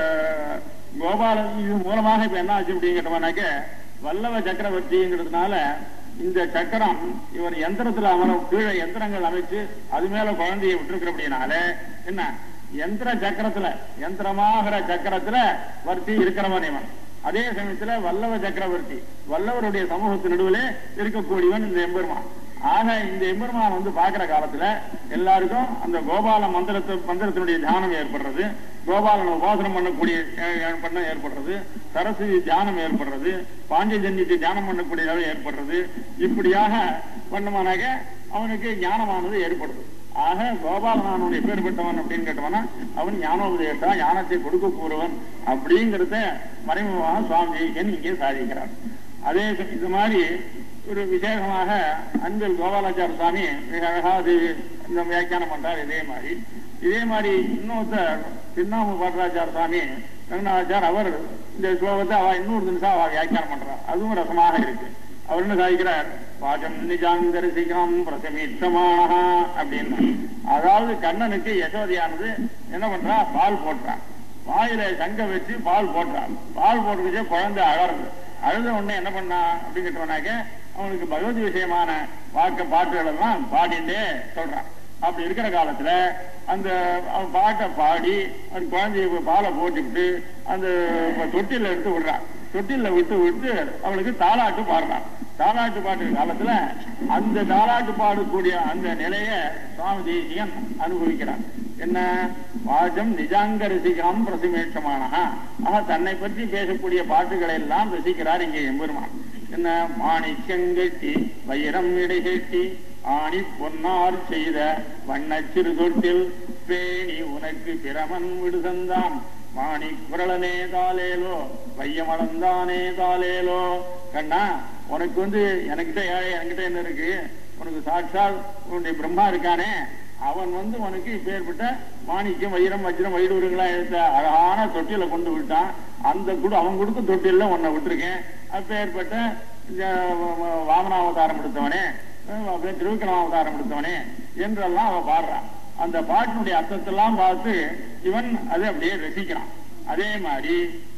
Speaker 2: கோபாலன் இது மூலமாக இப்ப என்ன ஆச்சு அப்படிங்கிறவனாக்க வல்லவ சக்கரவர்த்திங்கிறதுனால இந்த சக்கரம் இவர் எந்திரத்துல அமர கீழே எந்திரங்கள் அமைச்சு அது மேல குழந்தையை விட்டுருக்கிற அப்படின்னால என்ன எந்திர சக்கரத்துல யந்திரமாகிற சக்கரத்துல வர்த்தி இருக்கிறவன் இவன் அதே சமயத்துல வல்லவ சக்கரவர்த்தி வல்லவருடைய சமூகத்து நடுவில் இருக்கக்கூடியவன் இந்த எம்பெருமான் ஆக இந்த எம்பெருமான் வந்து பாக்குற காலத்துல எல்லாருக்கும் அந்த கோபால மந்திரத்தை மந்திரத்தினுடைய தியானம் ஏற்படுறது கோபாலனை உபாசனம் பண்ணக்கூடிய அஹ், பண்ண ஏற்படுறது சரஸ்வதி தியானம் ஏற்படுறது பாண்டியஜன்யத்தை தியானம் பண்ணக்கூடிய அளவு ஏற்படுறது இப்படியாக பண்ணமானாக அவனுக்கு ஞானமானது ஏற்படுது ஆக கோபாலனானுடைய எப்பேற்பட்டவன் அப்படின்னு கேட்டவனா அவன் ஞானோபதேசா ஞானத்தை கொடுக்க கூறுவன் அப்படிங்கிறத மறைமுகமாக சுவாமி ஜெயிக்கன் இங்கே சாதிக்கிறார் அதே ச- இது மாதிரி ஒரு விசேஷமாக அன்பில் கோபாலாச்சார சுவாமி மிக அழகா அது இந்த வியாக்கியானம் பண்றார் இதே மாதிரி இதே மாதிரி இன்னொருத்தர் திருநாம பாட்டராச்சார சுவாமி ரங்கநாதாச்சார் அவர் இந்த ஸ்லோகத்தை அவ இன்னொரு நிமிஷம் அவ வியாக்கியானம் பண்றார் அதுவும் ரசமாக இருக்கு அவர் என்ன சாதிக்கிறார் வாஜம் நிஜாந்தரிசிகம் பிரசமீட்சமான அப்படின்னு அதாவது கண்ணனுக்கு யசோதையானது என்ன பண்றா பால் போட்டுறான் வாயில சங்க வச்சு பால் போட்டுறான் பால் போட்டு வச்சு குழந்தை அழறது அழுத உடனே என்ன பண்ணா அப்படின்னு கேட்டோம்னாக்க அவனுக்கு பகவதி விஷயமான வாக்கு பாட்டுகள் எல்லாம் பாடிண்டே சொல்றான் அப்படி இருக்கிற காலத்துல அந்த அவன் பாட்டை பாடி அந்த குழந்தைய பாலை போட்டுவிட்டு அந்த தொட்டில எடுத்து விடுறான் தொட்டில விட்டு விட்டு அவளுக்கு தாலாட்டு பாடுறான் தாலாட்டு பாட்டு காலத்துல அந்த தாலாட்டு பாடக்கூடிய அந்த நிலைய சுவாமி தேசிகன் அனுபவிக்கிறான் என்ன வாஜம் நிஜாங்க ரசிகம் பிரசிமேட்சமான ஆக தன்னை பற்றி பேசக்கூடிய பாட்டுகளை எல்லாம் ரசிக்கிறார் இங்கே எம்பெருமான் என்ன மாணிக்கங்கெட்டி வைரம் இடைகெட்டி ஆணி பொன்னார் செய்த வண்ணச் சிறு தொட்டில் பேணி உனக்கு பிரமன் விடுதந்தான் மாணி குரலனே தாலேலோ வையமளந்தானே தாலேலோ கண்ணா உனக்கு வந்து எனக்கிட்ட ஏழை என்கிட்ட என்ன இருக்கு உனக்கு சாட்சாத் உன்னுடைய பிரம்மா இருக்கானே அவன் வந்து உனக்கு இப்பேற்பட்ட மாணிக்கம் வைரம் வஜ்ரம் வைடூருங்களா எடுத்த அழகான தொட்டில கொண்டு விட்டான் அந்த குடு அவன் கொடுத்த தொட்டில உன்னை விட்டுருக்கேன் அப்பேற்பட்ட இந்த வாமனாவதாரம் எடுத்தவனே அப்புறம் திருவிக்கிரமாவதாரம் எடுத்தவனே என்றெல்லாம் அவன் பாடுறான் அந்த பாட்டினுடைய அர்த்தத்தெல்லாம் பார்த்து இவன் அதை அப்படியே ரசிக்கிறான் அதே மாதிரி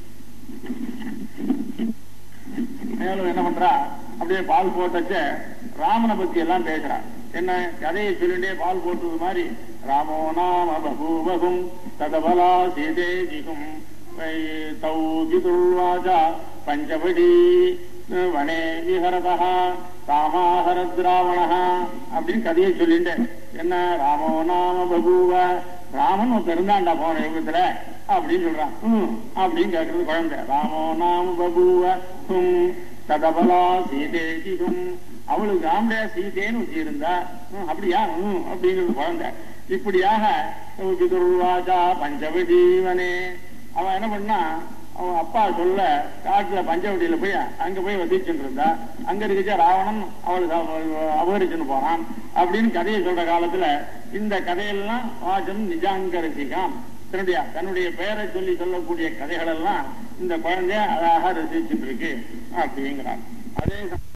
Speaker 2: மேலும் என்ன பண்றா அப்படியே பால் போட்டச்ச ராமனை பத்தி எல்லாம் பேசுறான் என்ன கதையை சொல்லிட்டே பால் போட்டது மாதிரி ராமோ நாம பகூபகும் ததபலா சீதேதிகும் தௌ விதுர்வாஜா பஞ்சபடி வனே விஹரதா ராமாஹரத்ராவணா அப்படின்னு கதையை சொல்லிட்டு என்ன ராமோ நாம பகூவ ராமன் ஒருத்தர் இருந்தான்டா போன யுகத்துல அப்படின்னு சொல்றான் ம் அப்படின்னு கேட்கறது குழந்தை ராமோ நாம பகூவ ஹும் ததபலா சீதேதிகும் அவளுக்கு ஆம்பளையா சீதேன்னு வச்சு இருந்தா ம், அப்படியா ம் அப்படிங்கிறது குழந்தை இப்படியாக பிதுர்வாஜா பஞ்சவதீவனே அவன் என்ன பண்ணா அவன் அப்பா சொல்ல காட்டுல பஞ்சவட்டியில போய் அங்க போய் வசிச்சுட்டு இருந்தா அங்க இருக்க ராவணன் அவளுக்கு அவ- அபகரிச்சுன்னு போனான் அப்படின்னு கதையை சொல்ற காலத்துல இந்த கதையெல்லாம் வாசன் நிஜாங்க ரசிகாம் தன்னுடைய தன்னுடைய பெயரை சொல்லி சொல்லக்கூடிய கதைகள் எல்லாம் இந்த குழந்தை அழகா ரசிச்சுட்டு இருக்கு அப்படிங்கிறான் அதே சமயம்